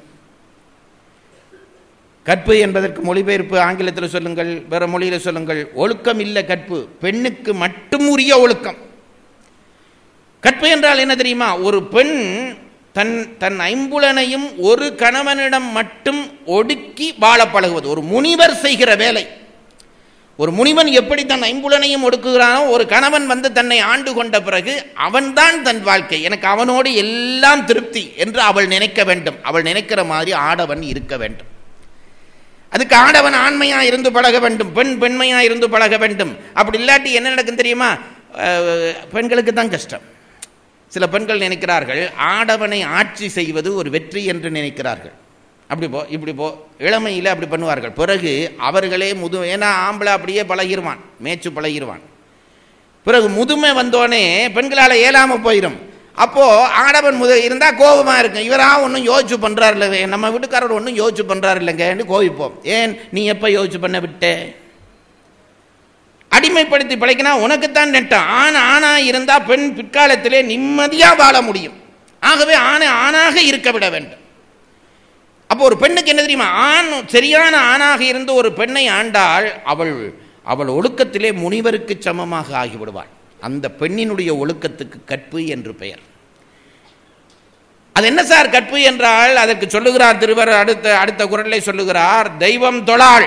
கற்பு என்பதற்கு மொழிபெயர்ப்பு ஆங்கிலத்தில் சொல்லுங்கள் வேற மொழியில் சொல்லுங்கள் ஒழுக்கம் இல்லை கற்பு பெண்ணுக்கு மட்டும் உரிய ஒழுக்கம் கற்பு என்றால் என்ன தெரியுமா ஒரு பெண் தன் தன் ஐம்புலனையும் ஒரு கணவனிடம் மட்டும் ஒடுக்கி வாழ பழகுவது ஒரு முனிவர் செய்கிற வேலை ஒரு முனிவன் எப்படி தன் ஐம்புலனையும் ஒடுக்குகிறானோ ஒரு கணவன் வந்து தன்னை ஆண்டு கொண்ட பிறகு அவன்தான் தன் வாழ்க்கை எனக்கு அவனோடு எல்லாம் திருப்தி என்று அவள் நினைக்க வேண்டும் அவள் நினைக்கிற மாதிரி ஆடவன் இருக்க வேண்டும் அதுக்கு ஆடவன் ஆண்மையா இருந்து பழக வேண்டும் பெண் பெண்மையா இருந்து பழக வேண்டும் அப்படி இல்லாட்டி என்ன நடக்கும் தெரியுமா அஹ், பெண்களுக்கு தான் கஷ்டம் சில பெண்கள் நினைக்கிறார்கள் ஆடவனை ஆட்சி செய்வது ஒரு வெற்றி என்று நினைக்கிறார்கள் அப்படி போ இப்படி போ இளமையில் அப்படி பண்ணுவார்கள் பிறகு அவர்களே முது ஏன்னா ஆம்பளை அப்படியே பழகிருவான் மேய்ச்சு பழகிருவான் பிறகு முதுமை வந்தோடனே பெண்களால் இயலாம போயிடும் அப்போ ஆடவன் முத இருந்தா கோபமா இருக்கும் இவரா ஒன்றும் யோசிச்சு பண்றாரு இல்லை நம்ம வீட்டுக்காரர் ஒன்றும் யோசிச்சு பண்றாரு இல்லைங்கன்னு கோவிப்போம் ஏன் நீ எப்போ யோசிச்சு பண்ண விட்ட அடிமைப்படுத்தி பிழைக்கினா உனக்குத்தான் நெட்டம் ஆண் ஆணா இருந்தா பெண் பிற்காலத்திலே நிம்மதியா வாழ முடியும் ஆகவே ஆணை ஆணாக இருக்க விட வேண்டும் அப்போ ஒரு பெண்ணுக்கு என்ன தெரியுமா ஆண் சரியான ஆணாக இருந்து ஒரு பெண்ணை ஆண்டால் அவள் அவள் ஒழுக்கத்திலே முனிவருக்கு சமமாக ஆகிவிடுவாள் அந்த பெண்ணினுடைய ஒழுக்கத்துக்கு கற்பு என்று பெயர் அது என்ன சார் கற்பு என்றால் அதற்கு சொல்லுகிறார் திருவர் அடுத்த அடுத்த குரலை சொல்லுகிறார் தெய்வம் தொழாள்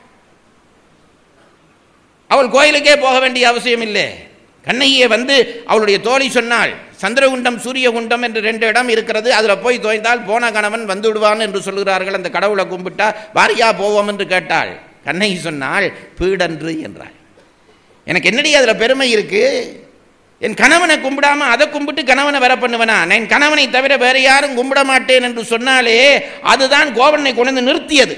அவள் கோயிலுக்கே போக வேண்டிய அவசியம் இல்லை கண்ணையே வந்து அவளுடைய தோழி சொன்னாள் சந்திரகுண்டம் சூரியகுண்டம் என்று ரெண்டு இடம் இருக்கிறது அதில் போய் தோய்ந்தால் போன கணவன் வந்து விடுவான் என்று சொல்கிறார்கள் அந்த கடவுளை கும்பிட்டா வாரியா போவோம் என்று கேட்டாள் கண்ணகி சொன்னாள் பீடன்று என்றாள் எனக்கு என்னடி அதில் பெருமை இருக்கு என் கணவனை கும்பிடாம அதை கும்பிட்டு கணவனை வர பண்ணுவனா என் கணவனை தவிர வேற யாரும் கும்பிட மாட்டேன் என்று சொன்னாலே அதுதான் கோவனை கொண்டு வந்து நிறுத்தியது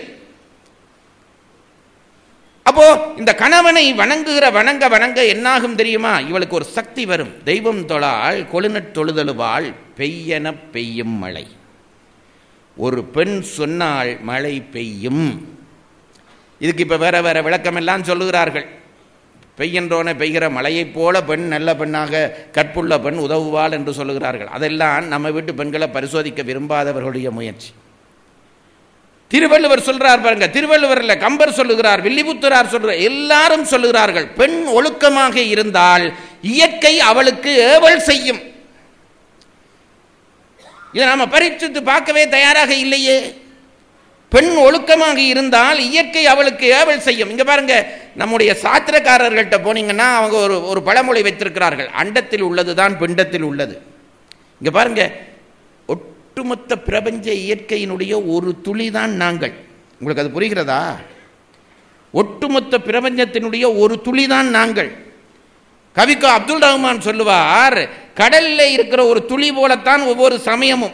அப்போ இந்த கணவனை வணங்குகிற வணங்க வணங்க என்னாகும் தெரியுமா இவளுக்கு ஒரு சக்தி வரும் தெய்வம் தொழால் கொழுநட் தொழுதழுவாள் பெய்யன பெய்யும் மழை ஒரு பெண் சொன்னால் மழை பெய்யும் இதுக்கு இப்போ வேற வேற விளக்கமெல்லாம் சொல்லுகிறார்கள் பெய்கின்றோன பெய்கிற மழையைப் போல பெண் நல்ல பெண்ணாக கற்புள்ள பெண் உதவுவாள் என்று சொல்லுகிறார்கள் அதெல்லாம் நம்ம வீட்டு பெண்களை பரிசோதிக்க விரும்பாதவர்களுடைய முயற்சி திருவள்ளுவர் சொல்றார் பாருங்க திருவள்ளுவர்ல கம்பர் சொல்லுகிறார் வில்லிபுத்தரார் சொல்றார் எல்லாரும் சொல்லுகிறார்கள் பெண் ஒழுக்கமாக இருந்தால் இயற்கை அவளுக்கு ஏவல் செய்யும் இதை நாம பரீட்சித்து பார்க்கவே தயாராக இல்லையே பெண் ஒழுக்கமாக இருந்தால் இயற்கை அவளுக்கு ஏவல் செய்யும் இங்க பாருங்க நம்முடைய சாத்திரக்காரர்கள்ட்ட போனீங்கன்னா அவங்க ஒரு ஒரு பழமொழி வைத்திருக்கிறார்கள் அண்டத்தில் உள்ளதுதான் பிண்டத்தில் உள்ளது இங்க பாருங்க ஒட்டுமொத்த பிரபஞ்ச இயற்கையினுடைய ஒரு துளி தான் நாங்கள் உங்களுக்கு அது புரிகிறதா ஒட்டுமொத்த பிரபஞ்சத்தினுடைய ஒரு துளி தான் நாங்கள் கவிக்கோ அப்துல் ரஹ்மான் சொல்லுவார் கடல்ல இருக்கிற ஒரு துளி போலத்தான் ஒவ்வொரு சமயமும்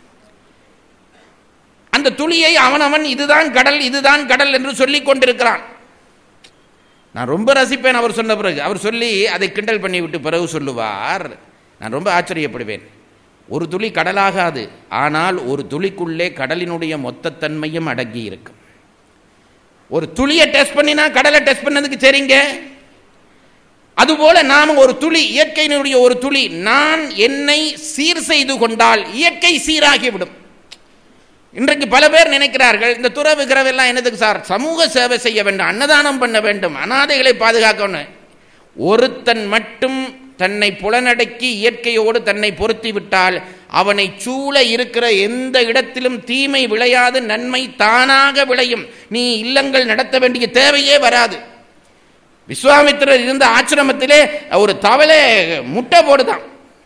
அந்த துளியை அவனவன் இதுதான் கடல் இதுதான் கடல் என்று சொல்லிக் கொண்டிருக்கிறான் நான் ரொம்ப ரசிப்பேன் அவர் சொன்ன பிறகு அவர் சொல்லி அதை கிண்டல் பண்ணி விட்டு பிறகு சொல்லுவார் நான் ரொம்ப ஆச்சரியப்படுவேன் ஒரு துளி கடலாகாது ஆனால் ஒரு துளிக்குள்ளே கடலினுடைய மொத்தத்தன்மையும் அடங்கி இருக்கும் ஒரு துளியை டெஸ்ட் பண்ணினா கடலை டெஸ்ட் பண்ணதுக்கு சரிங்க அதுபோல நாம் ஒரு துளி இயற்கையினுடைய ஒரு துளி நான் என்னை சீர் செய்து கொண்டால் இயற்கை சீராகிவிடும் இன்றைக்கு பல பேர் நினைக்கிறார்கள் இந்த துறவு கிரவெல்லாம் என்னதுக்கு சார் சமூக சேவை செய்ய வேண்டும் அன்னதானம் பண்ண வேண்டும் அனாதைகளை பாதுகாக்கணும் ஒருத்தன் மட்டும் தன்னை புலனடக்கி இயற்கையோடு தன்னை பொருத்தி விட்டால் அவனை சூழ இருக்கிற எந்த இடத்திலும் தீமை விளையாது நன்மை தானாக விளையும் நீ இல்லங்கள் நடத்த வேண்டிய தேவையே வராது விஸ்வாமித்திரர் இருந்த ஆசிரமத்திலே ஒரு தவளை முட்டை போடுதான்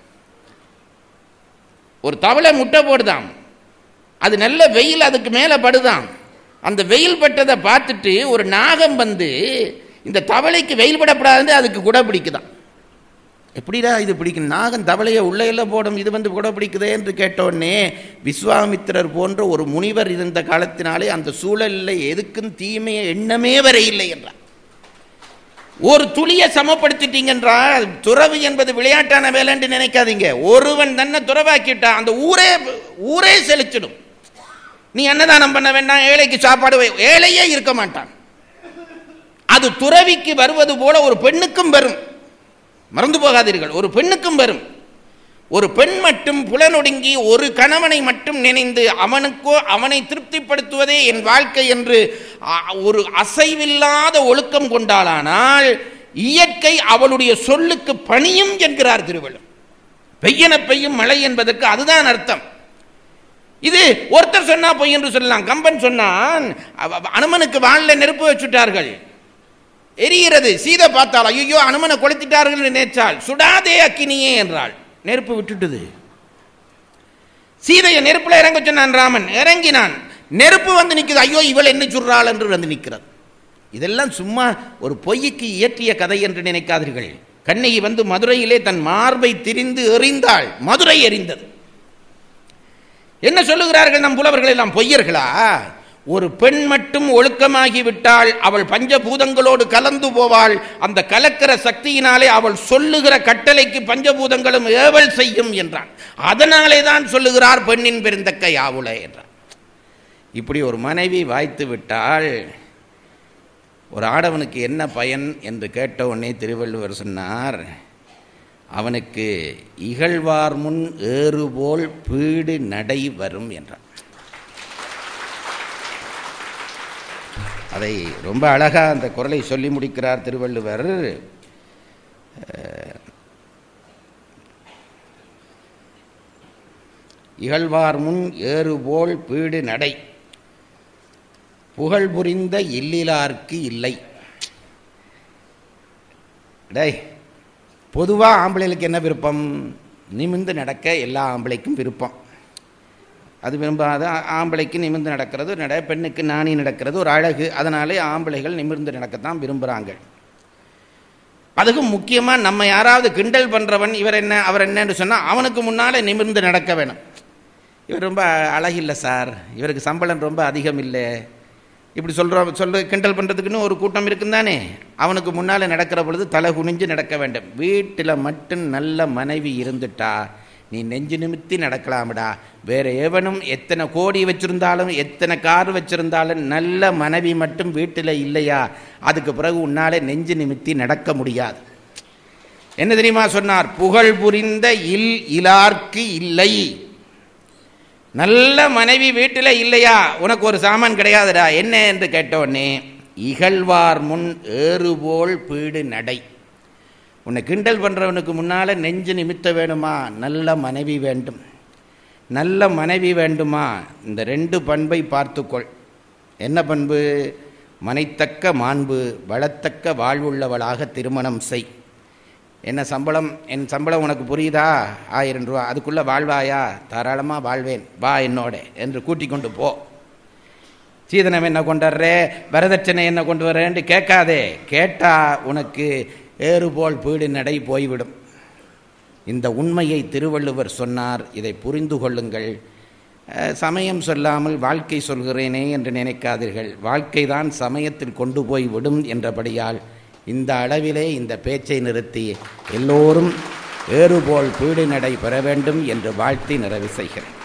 ஒரு தவளை முட்டை போடுதான் அது நல்ல வெயில் அதுக்கு மேலே படுதான் அந்த வெயில் பட்டதை பார்த்துட்டு ஒரு நாகம் வந்து இந்த தவளைக்கு வெயில் படப்படாது அதுக்கு குடை பிடிக்குதான் எப்படிடா இது பிடிக்கும் நாகம் தவளையை உள்ளே எல்லாம் போடும் இது வந்து குடை பிடிக்குதே என்று கேட்டோடனே விஸ்வாமித்திரர் போன்ற ஒரு முனிவர் இருந்த காலத்தினாலே அந்த சூழலில் எதுக்கும் தீமையை எண்ணமே வர இல்லை என்றார் ஒரு துளியை சமப்படுத்திட்டீங்கன்றா துறவு என்பது விளையாட்டான வேலைன்னு நினைக்காதீங்க ஒருவன் தன்னை துறவாக்கிட்டா அந்த ஊரே ஊரே செழிச்சிடும் நீ அன்னதானம் பண்ண வேண்டாம் ஏழைக்கு சாப்பாடு வை ஏழையே இருக்க மாட்டான் அது துறவிக்கு வருவது போல ஒரு பெண்ணுக்கும் வரும் மறந்து போகாதீர்கள் ஒரு பெண்ணுக்கும் வரும் ஒரு பெண் மட்டும் புலனொடுங்கி ஒரு கணவனை மட்டும் நினைந்து அவனுக்கோ அவனை திருப்திப்படுத்துவதே என் வாழ்க்கை என்று அ- ஒரு அசைவில்லாத ஒழுக்கம் கொண்டாளானால் இயற்கை அவளுடைய சொல்லுக்கு பணியும் என்கிறார் திருவள்ளுவர் பெய்யன பெய்யும் மழை என்பதற்கு அதுதான் அர்த்தம் இது ஒருத்தர் சொன்னா பொய் என்று சொல்லலாம் கம்பன் சொன்னான் அவ- அவ- அனுமனுக்கு வானில் நெருப்பு வச்சுட்டார்கள் எரிகிறது சீதை பார்த்தாள் ஐயோ அனுமனை கொளுத்திட்டார்கள் என்று நினைச்சாள் சுடாதே அக்கினியே என்றாள் நெருப்பு விட்டுட்டுது சீதையை நெருப்புல இறங்க சொன்னான் ராமன் இறங்கினான் நெருப்பு வந்து நிற்குது ஐயோ இவள் என்ன சொல்றாள் என்று வந்து நிற்கிறது இதெல்லாம் சும்மா ஒரு பொய்க்கு இயற்றிய கதை என்று நினைக்காதீர்கள் கண்ணகி வந்து மதுரையிலே தன் மார்பை திரிந்து எறிந்தாள் மதுரை எறிந்தது என்ன சொல்லுகிறார்கள் நம் புலவர்கள் எல்லாம் பொய்யர்களா ஒரு பெண் மட்டும் ஒழுக்கமாகி விட்டால் அவள் பஞ்சபூதங்களோடு கலந்து போவாள் அந்த கலக்கிற சக்தியினாலே அவள் சொல்லுகிற கட்டளைக்கு பஞ்சபூதங்களும் ஏவல் செய்யும் என்றான் அதனாலே தான் சொல்லுகிறார் பெண்ணின் பெருந்தக்க யாவுல என்றான் இப்படி ஒரு மனைவி வாய்த்து விட்டால் ஒரு ஆடவனுக்கு என்ன பயன் என்று கேட்ட உடனே திருவள்ளுவர் சொன்னார் அவனுக்கு இகழ்வார் முன் ஏறுபோல் பீடு நடை வரும் என்றார் அதை ரொம்ப அழகா அந்த குரலை சொல்லி முடிக்கிறார் திருவள்ளுவர் அஹ், இகழ்வார் முன் ஏறுபோல் பீடு நடை புகழ் புரிந்த இல்லிலார்க்கு இல்லை டேய் பொதுவாக ஆம்பளைகளுக்கு என்ன விருப்பம் நிமிர்ந்து நடக்க எல்லா ஆம்பளைக்கும் விருப்பம் அது விரும்பாத ஆ- ஆம்பளைக்கு நிமிர்ந்து நடக்கிறது நட பெண்ணுக்கு நாணி நடக்கிறது ஒரு அழகு அதனாலே ஆம்பளைகள் நிமிர்ந்து நடக்கத்தான் விரும்புகிறாங்க அதுக்கும் முக்கியமாக நம்ம யாராவது கிண்டல் பண்ணுறவன் இவர் என்ன அவர் என்னன்னு சொன்னால் அவனுக்கு முன்னால் நிமிர்ந்து நடக்க வேணும் இவர் ரொம்ப அழகில்லை சார் இவருக்கு சம்பளம் ரொம்ப அதிகம் இல்லை இப்படி சொல்கிறோம் சொல்ல கிண்டல் பண்ணுறதுக்குன்னு ஒரு கூட்டம் இருக்கும் தானே அவனுக்கு முன்னால் நடக்கிற பொழுது தலை குனிஞ்சு நடக்க வேண்டும் வீட்டில் மட்டும் நல்ல மனைவி இருந்துட்டா நீ நெஞ்சு நிமித்தி நடக்கலாம்டா வேற எவனும் எத்தனை கோடி வச்சிருந்தாலும் எத்தனை கார் வச்சிருந்தாலும் நல்ல மனைவி மட்டும் வீட்டில் இல்லையா அதுக்கு பிறகு உன்னால நெஞ்சு நிமித்தி நடக்க முடியாது என்ன தெரியுமா சொன்னார் புகழ் புரிந்த இல் இலார்க்கு இல்லை நல்ல மனைவி வீட்டில் இல்லையா உனக்கு ஒரு சாமான் கிடையாதுடா என்ன என்று கேட்டோடனே இகழ்வார் முன் ஏறுபோல் பீடு நடை உன்னை கிண்டல் பண்ணுறவனுக்கு முன்னால் நெஞ்சு நிமித்த வேணுமா நல்ல மனைவி வேண்டும் நல்ல மனைவி வேண்டுமா இந்த ரெண்டு பண்பை பார்த்துக்கொள் என்ன பண்பு மனைத்தக்க மாண்பு வளத்தக்க வாழ்வுள்ளவளாக திருமணம் செய் என்ன சம்பளம் என் சம்பளம் உனக்கு புரியுதா ஆயிரம் ரூபா அதுக்குள்ளே வாழ்வாயா தாராளமாக வாழ்வேன் வா என்னோட என்று கூட்டிக் கொண்டு போ சீதனம் என்ன கொண்டு வர்றே வரதட்சணை என்ன கொண்டு வர்றேன்னு கேட்காதே கேட்டா உனக்கு ஏறுபோல் பீடு நடை போய்விடும் இந்த உண்மையை திருவள்ளுவர் சொன்னார் இதை புரிந்து கொள்ளுங்கள் அஹ், சமயம் சொல்லாமல் வாழ்க்கை சொல்கிறேனே என்று நினைக்காதீர்கள் வாழ்க்கை தான் சமயத்தில் கொண்டு போய் விடும் என்றபடியால் இந்த அளவிலே இந்த பேச்சை நிறுத்தி எல்லோரும் ஏறுபோல் பீடு நடை பெற வேண்டும் என்று வாழ்த்தி நிறைவு செய்கிறேன்